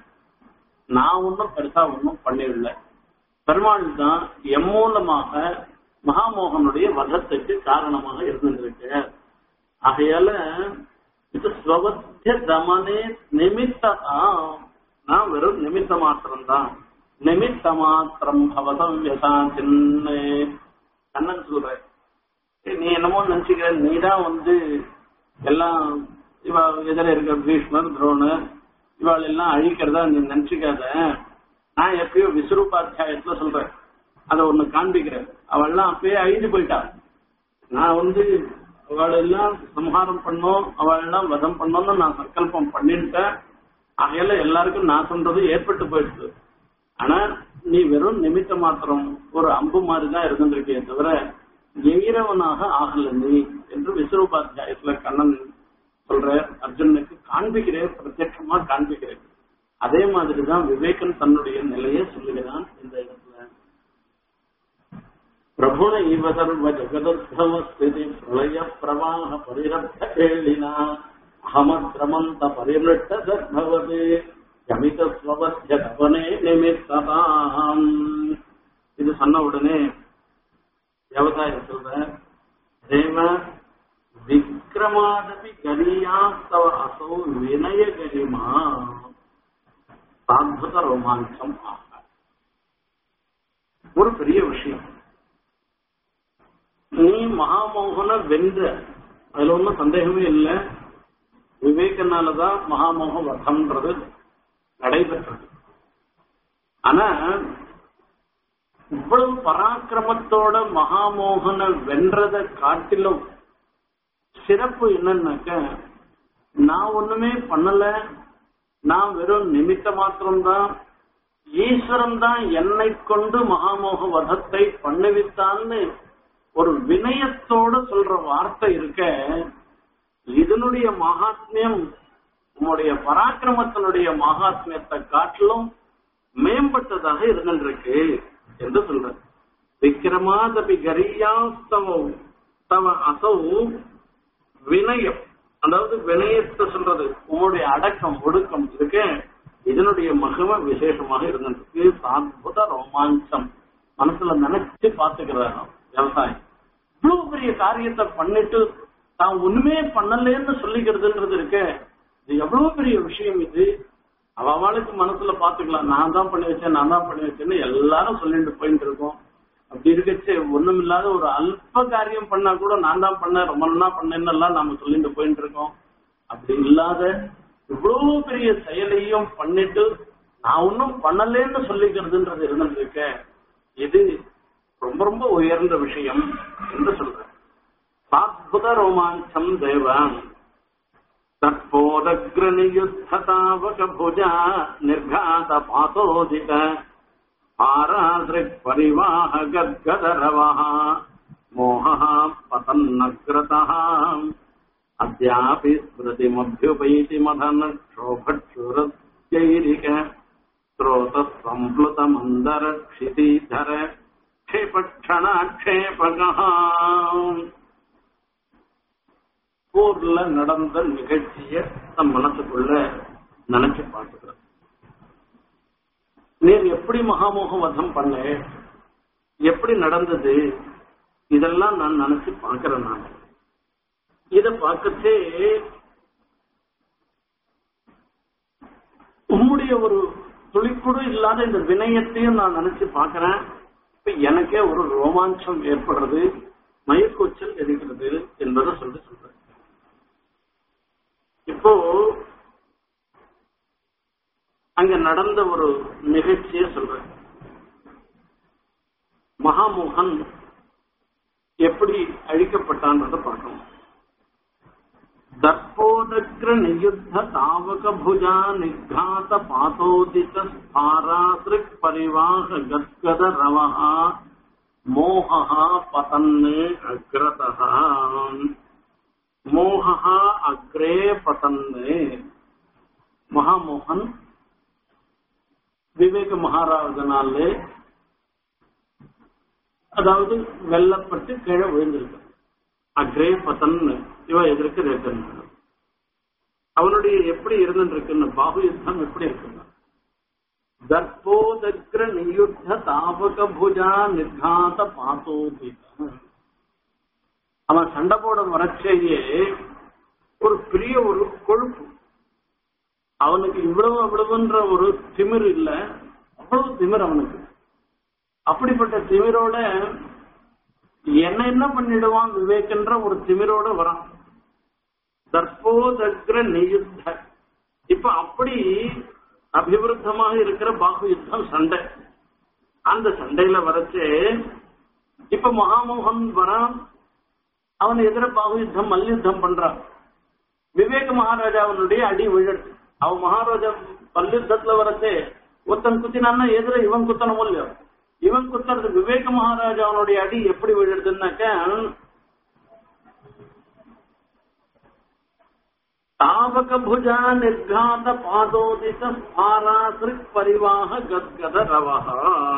நான் ஒன்றும் பெருசா ஒன்றும் பண்ணிடல பெருமாள் தான் எம் மூலமாக மகாமோகனுடைய வதத்துக்கு காரணமாக இருந்திருக்கு ஆகையால இது ஸ்வபத்திய தமனே நிமித்தம் நான் வெறும் நிமித்த மாத்திரம் தான் நிமித்த மாத்திரம் பவதம் யசா சின்ன கண்ணன் சொல்ற நீ என்னமோ நினைச்சுக்கிற நீ தான் வந்து எல்லாம் இவ எதிர இருக்க பீஷ்மர் துரோணர் இவாள் எல்லாம் அழிக்கிறதா நீ நினைச்சுக்காத நான் எப்பயோ விஸ்வரூபாத்தியாயத்துல சொல்றேன் அதை ஒண்ணு காண்பிக்கிறேன் அவள்லாம் அப்பயே அழிஞ்சு போயிட்டா நான் வந்து அவள் எல்லாம் சம்ஹாரம் பண்ணோம் அவள் எல்லாம் வதம் பண்ணோம்னு நான் சங்கல்பம் பண்ணிட்டேன் ஆகையில எல்லாருக்கும் நான் சொல்றது ஏற்பட்டு போயிடுது ஆனா நீ வெறும் நிமித்த மாத்திரம் ஒரு அம்பு மாதிரி தான் இருந்திருக்கே தவிர எயிரவனாக ஆகல நீ என்று விஸ்வரூபாத்தியாயத்துல கண்ணன் சொல்ற அர்ஜுனனுக்கு காண்பிக்கிறேன் பிரத்யட்சமா காண்பிக்கிறேன் அதே மாதிரிதான் விவேகன் தன்னுடைய நிலையை சொல்லுகிறான் இந்த இடத்துல பிரபுண இவ சர்வ ஜகதோத்பவ ஸ்திதி பிரளய பிரவாக பரிரப்த கேளினா அகமத்ரமந்த பரிமிருட்ட சத்பவது ஜமித ஸ்வபத்ய தவனே நிமித்ததாம் இது சொன்ன உடனே விவசாயம் சொல்ற தேவ விக்ரமாதபி கரியாஸ்தவ அசௌ வினய கரிமா அத்புத ரோமாஞ்சம் ஆக ஒரு பெரிய விஷயம் நீ மகாமோகன வென்ற அதுல ஒன்றும் சந்தேகமே இல்லை விவேகனாலதான் மகாமோக வதம்ன்றது நடைபெற்றது ஆனா இவ்வளவு பராக்கிரமத்தோட மகாமோகனை வென்றதை காட்டிலும் சிறப்பு என்னன்னாக்க நான் ஒண்ணுமே பண்ணல நான் வெறும் நிமித்த மாத்திரம்தான் ஈஸ்வரன் தான் என்னை கொண்டு மகாமோக வதத்தை பண்ணுவித்தான்னு ஒரு வினயத்தோட சொல்ற வார்த்தை இருக்க இதனுடைய மகாத்மியம் உன்னுடைய பராக்கிரமத்தினுடைய மகாத்மியத்தை காட்டிலும் மேம்பட்டதாக இருந்திருக்கு என்று சொல்ற விக்ரமாதபி கரியாஸ்தவ தவ அசௌ வினயம் அதாவது வினயத்தை சொல்றது உங்களுடைய அடக்கம் ஒடுக்கம் இருக்கு இதனுடைய மகிமை விசேஷமாக இருந்திருக்கு அற்புத ரோமாஞ்சம் மனசுல நினைச்சு பாத்துக்கிறாராம் விவசாயம் இவ்வளவு பெரிய காரியத்தை பண்ணிட்டு தான் ஒண்ணுமே பண்ணலன்னு சொல்லிக்கிறதுன்றது இருக்கு இது எவ்வளவு பெரிய விஷயம் இது அவளுக்கு மனசுல பாத்துக்கலாம் நான் தான் பண்ணி வச்சேன் நான் தான் பண்ணி வச்சேன்னு எல்லாரும் சொல்லிட்டு போயிட்டு இருக்கோம் அப்படி இருக்கச்சு ஒண்ணும் இல்லாத ஒரு அல்ப காரியம் பண்ணா கூட நான் தான் பண்ணேன் ரொம்ப நாளா பண்ணேன்னு எல்லாம் நாம சொல்லிட்டு போயிட்டு இருக்கோம் அப்படி இல்லாத இவ்வளவு பெரிய செயலையும் பண்ணிட்டு நான் ஒன்னும் பண்ணலேன்னு சொல்லிக்கிறதுன்றது இருந்திருக்க இது ரொம்ப ரொம்ப உயர்ந்த விஷயம் என்று சொல்றேன் சாத்புத ரோமாஞ்சம் தேவன் தற்போதக்ரனியுத்ததாவக புஜா நிர்காத பாதோதித ஆராசிரிக் பரிவாக கத்கதரவः மோகः பதன்னக்ரதः अद्यापि स्मृतिमभ्युपैति मदनक्षोभक्षुरत्यैरिक स्रोतसम्प्लुतमन्दरक्षितीधर क्षेपक्षणाक्षेपकः ஊர்ல நடந்த நிகழ்ச்சிய நம் மனசுக்குள்ள நினைச்சு பார்த்துக்கிறோம் நீர் எப்படி மகாமோக வதம் பண்ண எப்படி நடந்தது இதெல்லாம் நான் நினைச்சு பார்க்கிறேன் நான் இத பார்க்கச்சே உம்முடைய ஒரு துளிக்குடு இல்லாத இந்த வினயத்தையும் நான் நினைச்சு பார்க்கிறேன் இப்ப எனக்கே ஒரு ரோமாஞ்சம் ஏற்படுறது மயக்கோச்சல் எரிகிறது என்பதை சொல்லி சொல்றேன் இப்போ அங்க நடந்த ஒரு நிகழ்ச்சியை சொல்றேன் மகாமோகன் எப்படி அழிக்கப்பட்டான்றத பார்க்கணும் தர்ப்போதக்ர நியுத்த தாவக புஜா நிகாத பாதோதித ஸ்பாராசிரிக் பரிவாக கத்கத ரவஹா மோகா பதன்னு அக்ரதா மோகா அக்ரே பதன்னு மகாமோகன் விவேக மகாராஜனாலே அதாவது வெள்ளப்பட்டு கீழே விழுந்திருக்கு அக்ரே பதன் இவ எதிர்க்கு ரேட்டன் அவனுடைய எப்படி இருந்துருக்குன்னு பாபு யுத்தம் எப்படி இருக்குன்னா தர்போதக்ர நியுத்த தாபக புஜா நிர்காத பாத்தோதித அவன் சண்டை போட வரச்சேயே ஒரு பெரிய ஒரு கொழுப்பு அவனுக்கு இவ்வளவு அவ்வளவுன்ற ஒரு திமிர் இல்ல அவ்வளவு திமிர் அவனுக்கு அப்படிப்பட்ட திமிரோட என்ன என்ன பண்ணிடுவான் விவேக்ன்ற ஒரு திமிரோட வரான் தற்போதக்ர நியுத்த இப்ப அப்படி அபிவிருத்தமாக இருக்கிற பாகு யுத்தம் சண்டை அந்த சண்டையில வரச்சு இப்ப மகாமோகன் வரான் அவன் எதிர பாகு யுத்தம் மல்யுத்தம் பண்றான் விவேக மகாராஜாவனுடைய அடி விழல் அவன் மகாராஜா மல்யுத்தத்துல வரச்சே ஒருத்தன் குத்தினான்னா எதிர இவன் குத்தணும் இல்லையோ இவன் குத்துறது விவேக மகாராஜாவனுடைய அடி எப்படி விழுதுன்னாக்க தாவக புஜா நிர்காத பாதோதித ஸ்பாராசிரிக் பரிவாக கத்கத ரவஹா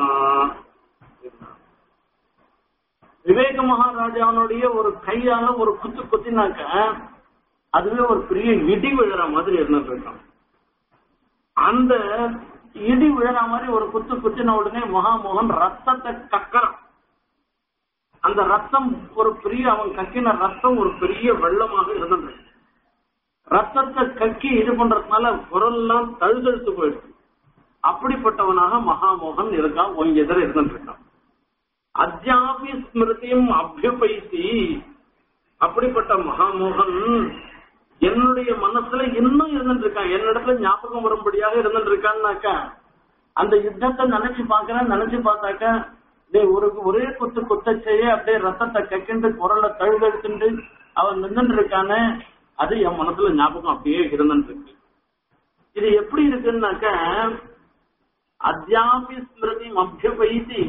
விவேக மகாராஜாவனுடைய ஒரு கையால ஒரு குத்து குத்தினாக்க அதுவே ஒரு பெரிய இடி விழுற மாதிரி இருந்துட்டு இருக்கான் அந்த இடி விழுற மாதிரி ஒரு குத்து குத்தின உடனே மகாமோகன் ரத்தத்தை கக்கறான் அந்த ரத்தம் ஒரு பெரிய அவன் கக்கின ரத்தம் ஒரு பெரிய வெள்ளமாக இருந்தது ரத்தத்தை கக்கி இது பண்றதுனால குரல்லாம் தழுதழுத்து போயிடுச்சு அப்படிப்பட்டவனாக மகாமோகன் இருக்கான் உன் எதிர இருந்துட்டு இருக்கான் அத்தியாபி ஸ்மிருதியும் அபியுபைத்தி அப்படிப்பட்ட மகாமோகன் என்னுடைய மனசுல இன்னும் இருந்துட்டு இருக்கான் என்னிடத்துல ஞாபகம் வரும்படியாக இருந்துட்டு இருக்கான்னாக்கா அந்த யுத்தத்தை நினைச்சு பாக்குறேன் நினைச்சு பார்த்தாக்கா டேய் ஒரு ஒரே குத்து குத்த செய்ய அப்படியே ரத்தத்தை கக்கிண்டு குரலை தழுதெடுத்துண்டு அவன் நின்றுட்டு இருக்கானே அது என் மனசுல ஞாபகம் அப்படியே இருந்துட்டு இருக்கு இது எப்படி இருக்குன்னாக்க அத்தியாபி ஸ்மிருதி அபியுபைத்தி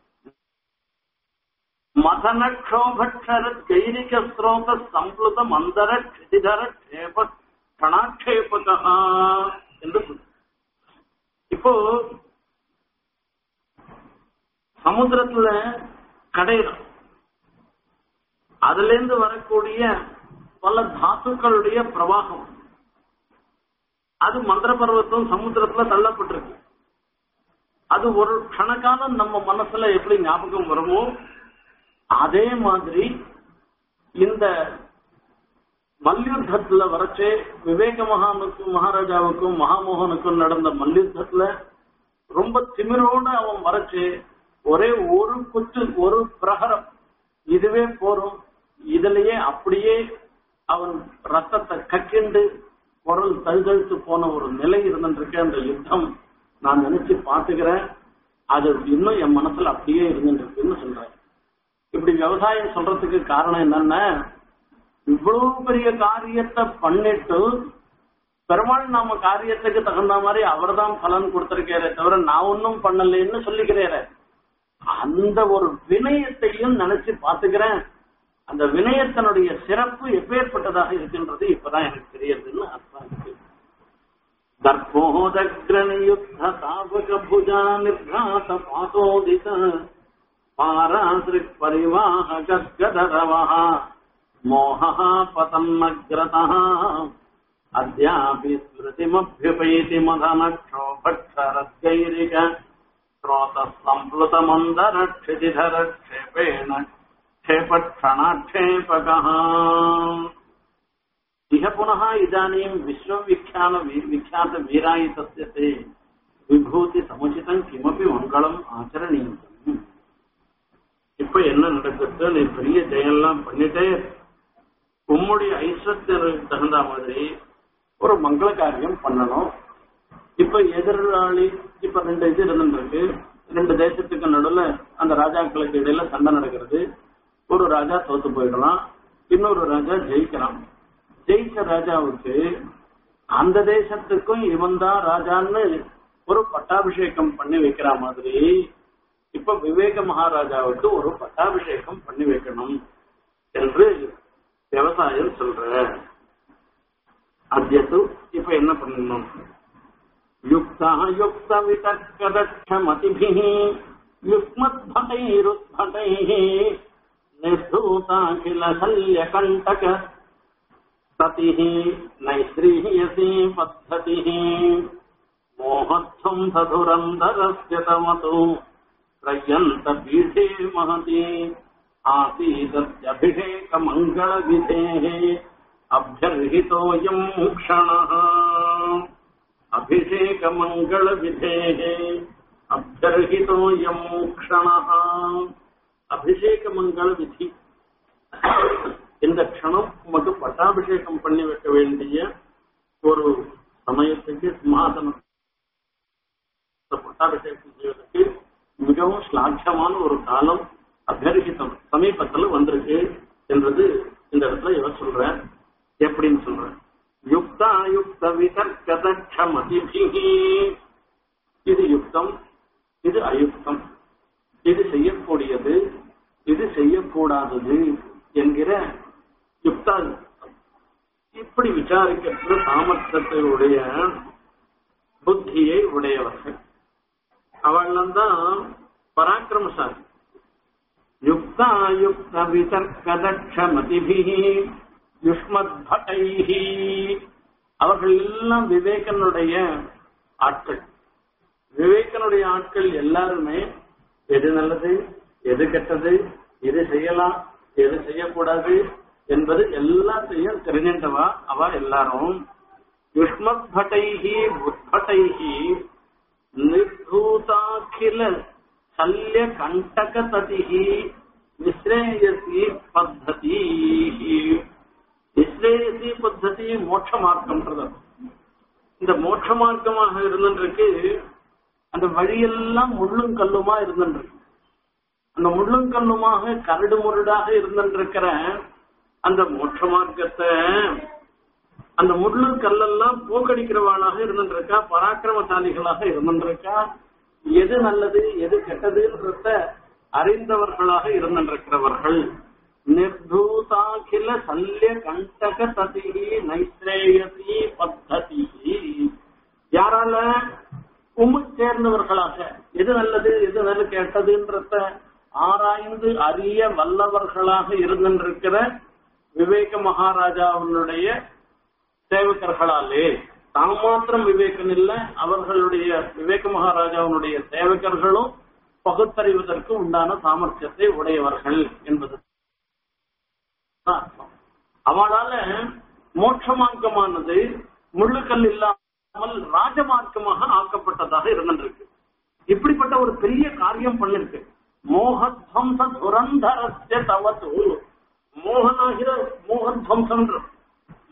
மதனக்ஷோபக்ஷர கைரிக ஸ்ரோத சம்ப்ளுத மந்தர கிதிதர க்ஷேப கணாட்சேபகா என்று சொல்லு. இப்போ சமுத்திரத்துல கடையிறோம் அதுல இருந்து வரக்கூடிய பல தாத்துக்களுடைய பிரவாகம் அது மந்திர பர்வத்தம் சமுத்திரத்துல தள்ளப்பட்டிருக்கு அது ஒரு க்ஷணகாலம் நம்ம மனசுல எப்படி ஞாபகம் வருமோ அதே மாதிரி இந்த மல்யுத்தத்துல வரச்சே விவேக மகானுக்கும் மகாராஜாவுக்கும் மகாமோகனுக்கும் நடந்த மல்யுத்தத்துல ரொம்ப திமிரோட அவன் வரச்சு ஒரே ஒரு குத்து ஒரு பிரகரம் இதுவே போரும் இதுலயே அப்படியே அவன் ரத்தத்தை கக்கிண்டு குரல் தழுதழுத்து போன ஒரு நிலை இருந்துருக்கு அந்த யுத்தம் நான் நினைச்சு பாத்துக்கிறேன் அது இன்னும் என் மனசுல அப்படியே இருந்துருக்குன்னு சொல்றேன் இப்படி விவசாயம் சொல்றதுக்கு காரணம் என்னன்னா இவ்வளவு பெரிய காரியத்தை பண்ணிட்டு பெருமாள் நாம காரியத்துக்கு தகுந்த மாதிரி அவர்தான் பலன் கொடுத்திருக்காரே தவிர நான் ஒன்னும் பண்ணலன்னு சொல்லிக்கிறேன் அந்த ஒரு வினயத்தையும் நினைச்சு பாத்துக்கிறேன் அந்த வினயத்தினுடைய சிறப்பு எப்பேற்பட்டதாக இருக்கின்றது இப்பதான் எனக்கு தெரியுதுன்னு அர்த்தம் இருக்கு தர்போதக்ரணியுத்த தாபக புஜா நிர்காச பாதோதித பாராசிரிக் பரிவாஹ கத்கதரவஹ மோகः பதம்மக்ரதः अद्यापि स्मृतिमभ्युपैति मदनक्षोभक्षरद्गैरिक स्रोतः सम्प्लुतमन्दरक्षितिधरक्षेपेण क्षेपक्षणाक्षेपकः इह पुनः इदानीं विश्वविख्यान विख्यात वीरायितस्य ते விபூதி சமுச்சிதம் கிமப்பி மங்களம் ஆச்சரணீயம் இப்ப என்ன நடக்குது நீ பெரிய ஜெயம்லாம் பண்ணிட்டே உம்முடைய ஐஸ்வர்யத்திற்கு தகுந்த மாதிரி ஒரு மங்கள காரியம் பண்ணணும் இப்ப எதிராளி இப்ப ரெண்டு இது இருந்துருக்கு ரெண்டு தேசத்துக்கு நடுவுல அந்த ராஜாக்களுக்கு இடையில சண்டை நடக்கிறது ஒரு ராஜா தோத்து போயிடலாம் இன்னொரு ராஜா ஜெயிக்கலாம் ஜெயிச்ச ராஜாவுக்கு அந்த தேசத்துக்கும் இவன் தான் ராஜான்னு ஒரு பட்டாபிஷேகம் பண்ணி வைக்கிற மாதிரி இப்ப விவேக மகாராஜாவுக்கு ஒரு பட்டாபிஷேகம் பண்ணி வைக்கணும் என்று விவசாயம் சொல்ற அத்தியத்து இப்ப என்ன பண்ணணும் யுக்தா யுக்த விதக்கதட்சமதிபிः युष्मद्भटैरुद्भटैः निर्धूताखिल शल्यकण्टक सतिः नैश्रीयसी पद्धतिः मोहत्वम् सधुरन्धरस्य तमतु प्रयन्तपीठे महति आसीदत्यभिषेकमङ्गलविधेः अभ्यर्हितोऽयम् क्षणः अभिषेकमङ्गलविधेः अभ्यर्हितोऽयम् क्षणः அபிஷேகமங்கல விதி இந்த க்ஷணம் உமக்கு பட்டாபிஷேகம் பண்ணி வைக்க வேண்டிய ஒரு சமயத்துக்கு சிம்மாசனம் பட்டாபிஷேகம் செய்வதற்கு மிகவும் ஸ்லாட்சமான ஒரு காலம் அபரிகிதம் சமீபத்துல வந்திருக்கு என்றது இந்த இடத்துல இவர் சொல்ற எப்படின்னு சொல்ற யுக்தா யுக்த விதர்க்கதட்சமதிபிகி இது யுக்தம் இது அயுக்தம் இது செய்யக்கூடியது இது செய்யக்கூடாதது என்கிற யுக்தா இப்படி விசாரிக்கிற சாமர்த்தியத்தையுடைய புத்தியை உடையவர்கள் அவள் தான் பராக்கிரமசாலி யுக்தா யுக்த விதர்க்கதட்சமதிபிகி யுஷ்மத்பட்டைஹி அவர்கள் எல்லாம் விவேகனுடைய ஆட்கள் விவேகனுடைய ஆட்கள் எல்லாருமே எது நல்லது எது கெட்டது எது செய்யலாம் எது செய்யக்கூடாது என்பது எல்லாத்தையும் தெரிஞ்சின்றவா அவ எல்லாரும் யுஷ்மத் பட்டைஹி புத்பட்டைஹி நிர்தூதாக்கில சல்ய கண்டக ததிஹி நிஸ்ரேயசி பத்ததி நிஸ்ரேயசி பத்ததி மோட்ச மார்க்கம்ன்றது இந்த மோட்ச மார்க்கமாக இருந்துருக்கு அந்த வழியெல்லாம் முள்ளும் கல்லுமா இருந்துருக்கு அந்த முள்ளும் கல்லுமாக கரடு முரடாக இருந்துருக்கிற அந்த மோட்ச மார்க்கத்தை அந்த முள்ளு கல்லெல்லாம் போக்கடிக்கிறவாளாக இருந்துருக்கா பராக்கிரமசாலிகளாக இருந்துருக்கா எது நல்லது எது கெட்டதுன்றத அறிந்தவர்களாக இருந்திருக்கிறவர்கள் நிர்தூதாகில சல்ய கண்டக ததிகி நைத்ரேயசி பத்ததி யாரால உம்மை சேர்ந்தவர்களாக எது நல்லது எது நல்ல கெட்டதுன்றத ஆராய்ந்து அறிய வல்லவர்களாக இருந்திருக்கிற விவேக மகாராஜாவினுடைய சேவகர்களாலே தாம் மாத்திரம் விவேகன் இல்ல அவர்களுடைய விவேக மகாராஜாவினுடைய சேவகர்களும் பகுத்தறிவதற்கு உண்டான சாமர்த்தியத்தை உடையவர்கள் என்பது அர்த்தம் அவளால மோட்ச மார்க்கமானது முள்ளுக்கல் இல்லாமல் ராஜமார்க்கமாக ஆக்கப்பட்டதாக இருந்திருக்கு இப்படிப்பட்ட ஒரு பெரிய காரியம் பண்ணிருக்கு மோகத்வம்ச துரந்தரஸ்ய தவத்து மோகனாகிற மோகத்வம்சம்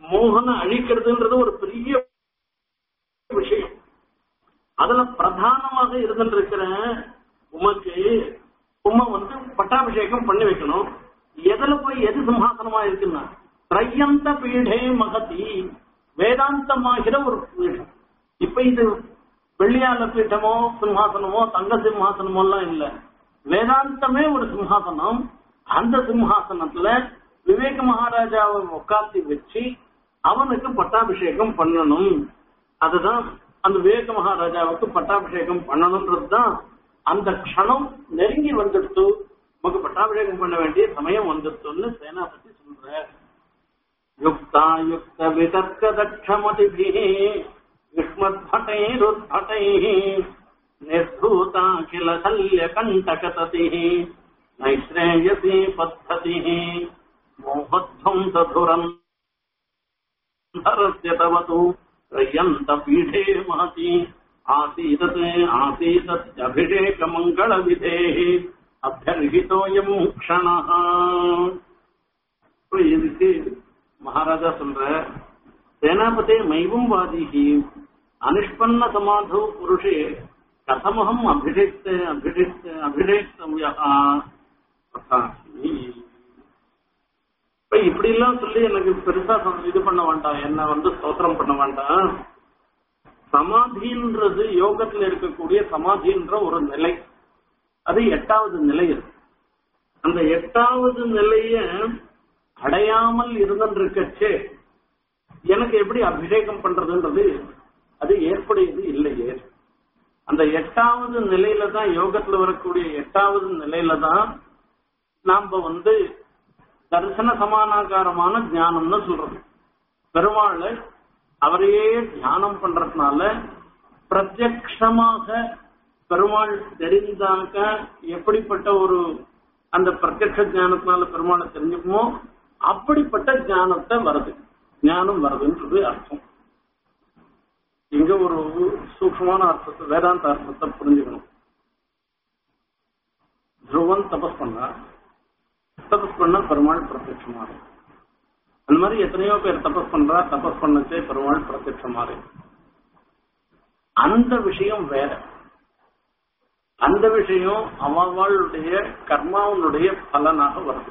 மோகனை அழிக்கிறதுன்றது ஒரு பெரிய விஷயம் அதுல பிரதானமாக இருந்துருக்கிற உமக்கு உமா வந்து பட்டாபிஷேகம் பண்ணி வைக்கணும் எதுல போய் எது சிம்ஹாசனமா இருக்குன்னா திரையந்த பீடே மகதி வேதாந்தமாகிற ஒரு பீடம் இப்ப இது வெள்ளியால பீட்டமோ சிம்ஹாசனமோ தங்க சிம்ஹாசனமோ எல்லாம் இல்ல வேதாந்தமே ஒரு சிம்ஹாசனம் அந்த சிம்ஹாசனத்துல விவேக மகாராஜாவை உட்காந்து வச்சு அவனுக்கு பட்டாபிஷேகம் பண்ணணும் அதுதான் அந்த விவேக மகாராஜாவுக்கு பட்டாபிஷேகம் பண்ணணும்ன்றதுதான் அந்த க்ஷணம் நெருங்கி வந்துடுத்து நமக்கு பட்டாபிஷேகம் பண்ண வேண்டிய சமயம் வந்துடுத்துன்னு சேனாபதி சொல்ற யுக்தாயுக்த விதர்க்க தட்சமதிபிः युष्मद्भटैरुद्भटैः निर्धूताखिल शल्यकण्टकततिः नैश्रेयसी पद्धतिः मोहध्वंसधुरम् धरस्य तव तु रय्यन्तपीठे महति आसीदत् आसीदत्यभिषेकमङ्गलविधेः अभ्यर्हितोऽयम् क्षणः இப்ப இதுக்கு மகாராஜா சொல்ற சேனாபதே மைவும் வாதிகி அனிஷ்பன்ன சமாதோ புருஷே கதமகம் அபிஷேக்த அபிஷேக்த அபிஷேக்தவ்யா இப்ப இப்படி எல்லாம் சொல்லி எனக்கு பெருசா சொ- இது பண்ண வேண்டாம் என்ன வந்து ஸ்தோத்திரம் பண்ண வேண்டாம் சமாதின்றது யோகத்துல இருக்கக்கூடிய சமாதின்ற ஒரு நிலை அது எட்டாவது நிலை அது. அந்த எட்டாவது நிலைய அடையாமல் இருந்திருக்கச்சே எனக்கு எப்படி அபிஷேகம் பண்றதுன்றது அது ஏற்புடையது இல்லையே அந்த எட்டாவது நிலையில தான் யோகத்துல வரக்கூடிய எட்டாவது நிலையில தான் நாம வந்து தரிசன சமானாகாரமான ஞானம்னு சொல்றது பெருமாளை அவரையே தியானம் பண்றதுனால பிரத்யக்ஷமாக பெருமாள் தெரிந்தாக்க எப்படிப்பட்ட ஒரு அந்த பிரத்யக்ஷ ஞானத்தினால பெருமாளை தெரிஞ்சுக்குமோ அப்படிப்பட்ட ஞானத்தை வருது ஞானம் வருதுன்றது அர்த்தம் இங்க ஒரு சூக்ஷ்மமான அர்த்தத்தை வேதாந்த அர்த்தத்தை புரிஞ்சுக்கணும் துருவன் தபஸ் பண்ணா தபஸ் பண்ணா பெருமாள் பிரத்யட்சமா இருக்கு. அந்த மாதிரி எத்தனையோ பேர் தபஸ் பண்றா தபஸ் பண்ணச்சே பெருமாள் பிரத்யட்சமா இருக்கு. அந்த விஷயம் வேற அந்த விஷயம் அவளுடைய கர்மாவனுடைய பலனாக வருது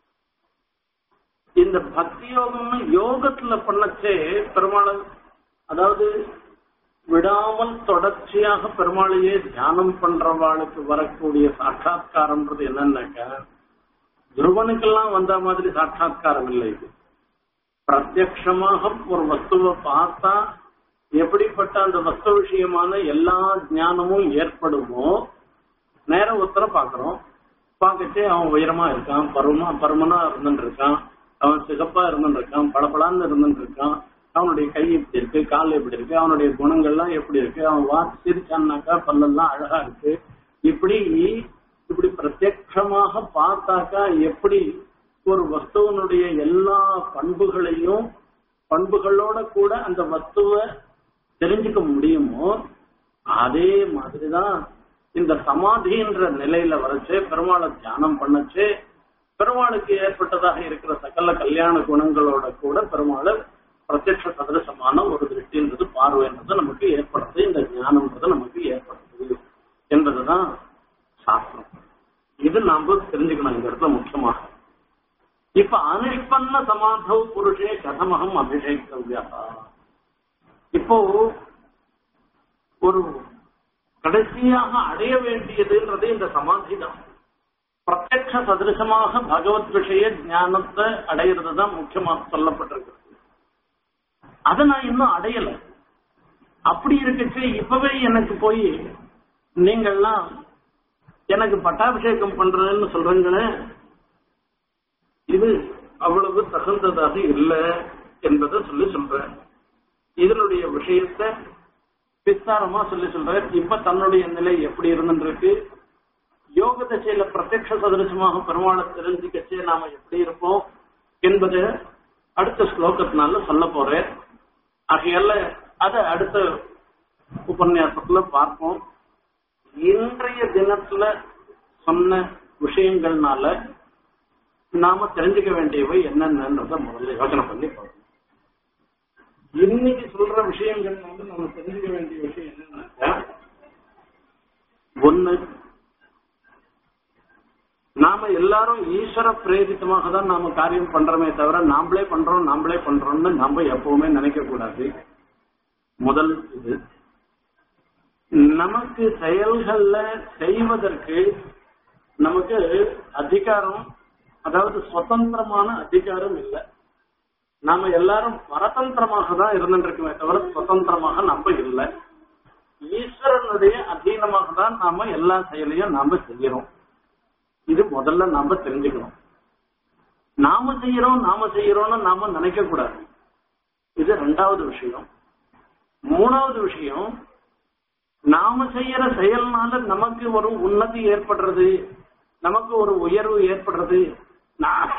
இந்த பக்தி யோகம்னு யோகத்துல பண்ணச்சே பெருமாள் அதாவது விடாமல் தொடர்ச்சியாக பெருமாளையே தியானம் பண்றவாளுக்கு வரக்கூடிய சாட்சா்காரம்ன்றது என்னன்னாக்கா துருவனுக்கெல்லாம் வந்த மாதிரி சாட்சா்காரம் இல்லை இது பிரத்யக்ஷமாக ஒரு வஸ்துவை பார்த்தா எப்படிப்பட்ட அந்த வஸ்து விஷயமான எல்லா ஞானமும் ஏற்படுமோ நேர ஒருத்தர பாக்குறோம் பார்க்கச்சே அவன் உயரமா இருக்கான் பருமா பருமனா இருந்துட்டு இருக்கான் அவன் சிகப்பா இருந்துட்டு இருக்கான் பளபளான்னு இருந்துட்டு இருக்கான் அவனுடைய கை எப்படி இருக்கு கால் எப்படி இருக்கு அவனுடைய குணங்கள்லாம் எப்படி இருக்கு அவன் வா சிரிச்சான்னாக்கா பல்லெல்லாம் அழகா இருக்கு இப்படி இப்படி பிரத்யக்ஷமாக பார்த்தாக்கா எப்படி ஒரு வஸ்துவனுடைய எல்லா பண்புகளையும் பண்புகளோட கூட அந்த வஸ்துவை தெரிஞ்சுக்க முடியுமோ அதே மாதிரிதான் இந்த சமாதின்ற நிலையில வரச்சே பெருமாளை தியானம் பண்ணச்சே பெருமாளுக்கு ஏற்பட்டதாக இருக்கிற சகல கல்யாண குணங்களோட கூட பெருமாளை பிரத்யட்ச சதரசமான ஒரு திருஷ்டின்றது பார்வைன்றது நமக்கு ஏற்படுறது இந்த ஞானம்ன்றது நமக்கு ஏற்படுறது என்பதுதான் சாஸ்திரம் இது நாம தெரிஞ்சுக்கணும் இந்த இடத்துல முக்கியமாக இப்ப அனிஷ்பன்ன சமாதவ் புருஷே கதமகம் அபிஷேக்தவ்யா இப்போ ஒரு கடைசியாக அடைய வேண்டியதுன்றது இந்த சமாதி தான் பிரத்யக்ஷ சதிருஷமாக பகவத் விஷய ஞானத்தை அடையிறது தான் முக்கியமாக சொல்லப்பட்டிருக்கு அதை நான் இன்னும் அடையல அப்படி இருக்கச்சு இப்பவே எனக்கு போய் நீங்கள்லாம் எனக்கு பட்டாபிஷேகம் பண்றேன்னு சொல்றீங்களே இது அவ்வளவு தகுந்ததாக இல்லை என்பதை சொல்லி சொல்றேன் இதனுடைய விஷயத்தை விஸ்தாரமா சொல்லி சொல்றார் இப்ப தன்னுடைய நிலை எப்படி இருந்துருக்கு யோக தசையில பிரத்யக்ஷ சதரிசமாக பெருமாளை தெரிஞ்சுக்கச்சே நாம எப்படி இருப்போம் என்பதை அடுத்த ஸ்லோகத்தினால சொல்ல போறேன் ஆகையால அதை அடுத்த உபன்யாசத்துல பார்ப்போம் இன்றைய தினத்துல சொன்ன விஷயங்கள்னால நாம தெரிஞ்சுக்க வேண்டியவை என்னென்னன்றத முதல்ல யோசனை பண்ணி பார்க்கணும் இன்னைக்கு சொல்ற விஷயங்கள் வந்து நம்ம தெரிஞ்சுக்க வேண்டிய விஷயம் என்னன்னாக்கா ஒண்ணு நாம எல்லாரும் ஈஸ்வர பிரேரித்தமாக தான் நாம காரியம் பண்றோமே தவிர நாமளே பண்றோம் நாமளே பண்றோம்னு நம்ம எப்பவுமே நினைக்க கூடாது முதல் இது நமக்கு செயல்கள்ல செய்வதற்கு நமக்கு அதிகாரம் அதாவது சுதந்திரமான அதிகாரம் இல்லை நாம எல்லாரும் பரதந்திரமாக தான் இருந்துருக்குமே தவிர சுதந்திரமாக நம்ம இல்லை ஈஸ்வரனுடைய அதீனமாக தான் நாம எல்லா செயலையும் நாம செய்யறோம் இது முதல்ல நாம தெரிஞ்சுக்கணும் நாம செய்யறோம் நாம செய்யறோம்னு நாம நினைக்க கூடாது இது ரெண்டாவது விஷயம் மூணாவது விஷயம் நாம செய்யற செயல்னால நமக்கு ஒரு உன்னதி ஏற்படுறது நமக்கு ஒரு உயர்வு ஏற்படுறது நான்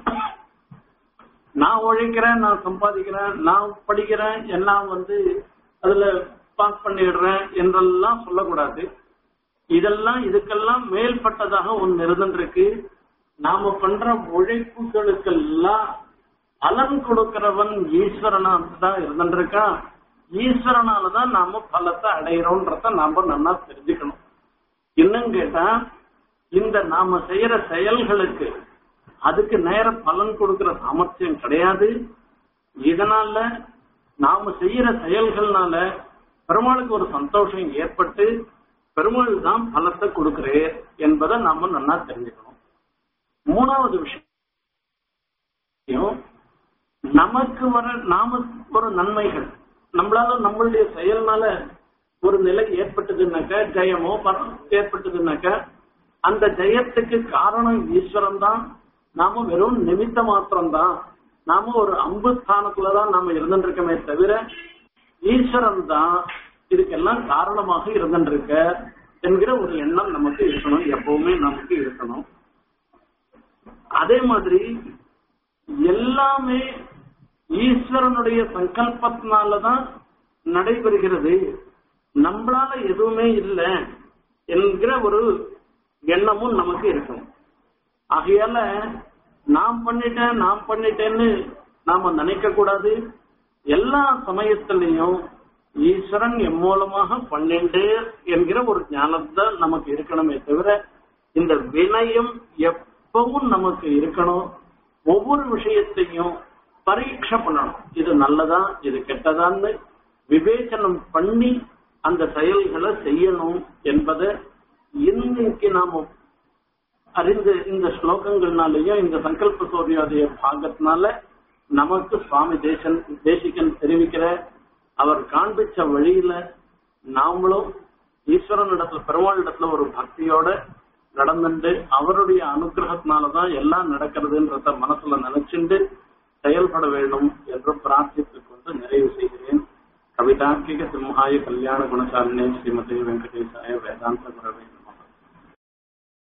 நான் உழைக்கிறேன் நான் சம்பாதிக்கிறேன் நான் படிக்கிறேன் எல்லாம் வந்து அதுல பாஸ் பண்ணிடுறேன் என்றெல்லாம் சொல்லக்கூடாது இதெல்லாம் இதுக்கெல்லாம் மேல்பட்டதாக ஒன்னு இருந்துருக்கு நாம பண்ற உழைப்புகளுக்கெல்லாம் பலன் கொடுக்கிறவன் ஈஸ்வரனா தான் இருந்துருக்கான் ஈஸ்வரனாலதான் நாம பலத்தை அடையிறோன்றத நாம நல்லா தெரிஞ்சுக்கணும் இன்னும் கேட்டா இந்த நாம செய்யற செயல்களுக்கு அதுக்கு நேர பலன் கொடுக்கிற சாமர்த்தியம் கிடையாது இதனால நாம செய்யற செயல்கள்னால பெருமாளுக்கு ஒரு சந்தோஷம் ஏற்பட்டு பெருமாள் தான் பலத்தை கொடுக்கிறேன் என்பதை நாம நல்லா தெரிஞ்சுக்கணும் மூணாவது விஷயம் நமக்கு வர நாம ஒரு நன்மைகள் நம்மளால நம்மளுடைய செயல்னால ஒரு நிலை ஏற்பட்டதுன்னாக்க ஜெயமோ பரம் ஏற்பட்டதுன்னாக்க அந்த ஜெயத்துக்கு காரணம் ஈஸ்வரன் தான் நாம வெறும் நிமித்த மாத்திரம் தான் நாம ஒரு அம்பு ஸ்தானத்துலதான் நாம இருந்துருக்கமே தவிர ஈஸ்வரன் தான் இதுக்கெல்லாம் காரணமாக இருந்துருக்க என்கிற ஒரு எண்ணம் நமக்கு இருக்கணும் எப்பவுமே நமக்கு இருக்கணும் அதே மாதிரி எல்லாமே ஈஸ்வரனுடைய சங்கல்பத்தினாலதான் நடைபெறுகிறது நம்மளால எதுவுமே இல்லை என்கிற ஒரு எண்ணமும் நமக்கு இருக்கும் ஆகையால நாம் பண்ணிட்டேன் நாம் பண்ணிட்டேன்னு நாம நினைக்க கூடாது எல்லா சமயத்திலையும் ஈஸ்வரன் எம் மூலமாக பண்ணிண்டே என்கிற ஒரு ஞானத்தை நமக்கு இருக்கணுமே தவிர இந்த வினயம் எப்பவும் நமக்கு இருக்கணும் ஒவ்வொரு விஷயத்தையும் பரீட்சை பண்ணணும் இது நல்லதா இது கெட்டதான்னு விவேச்சனம் பண்ணி அந்த செயல்களை செய்யணும் என்பதை இன்னைக்கு நாம அறிந்து இந்த ஸ்லோகங்கள்னாலேயும் இந்த சங்கல்ப சூரியோதய பாகத்தினால நமக்கு சுவாமி தேசன் தேசிகன் தெரிவிக்கிற அவர் காண்பிச்ச வழியில நாமளும் ஈஸ்வரன் இடத்துல பெருமாள் இடத்துல ஒரு பக்தியோட நடந்துட்டு அவருடைய அனுகிரகத்தினாலதான் எல்லாம் நடக்கிறதுன்றத மனசுல நினைச்சுண்டு செயல்பட வேண்டும் என்று பிரார்த்தித்துக் கொண்டு நிறைவு செய்கிறேன் கவிதார்க்கிக சிம்ஹாய கல்யாண குணசாலினே ஸ்ரீமதி வெங்கடேசாய வேதாந்த குரவே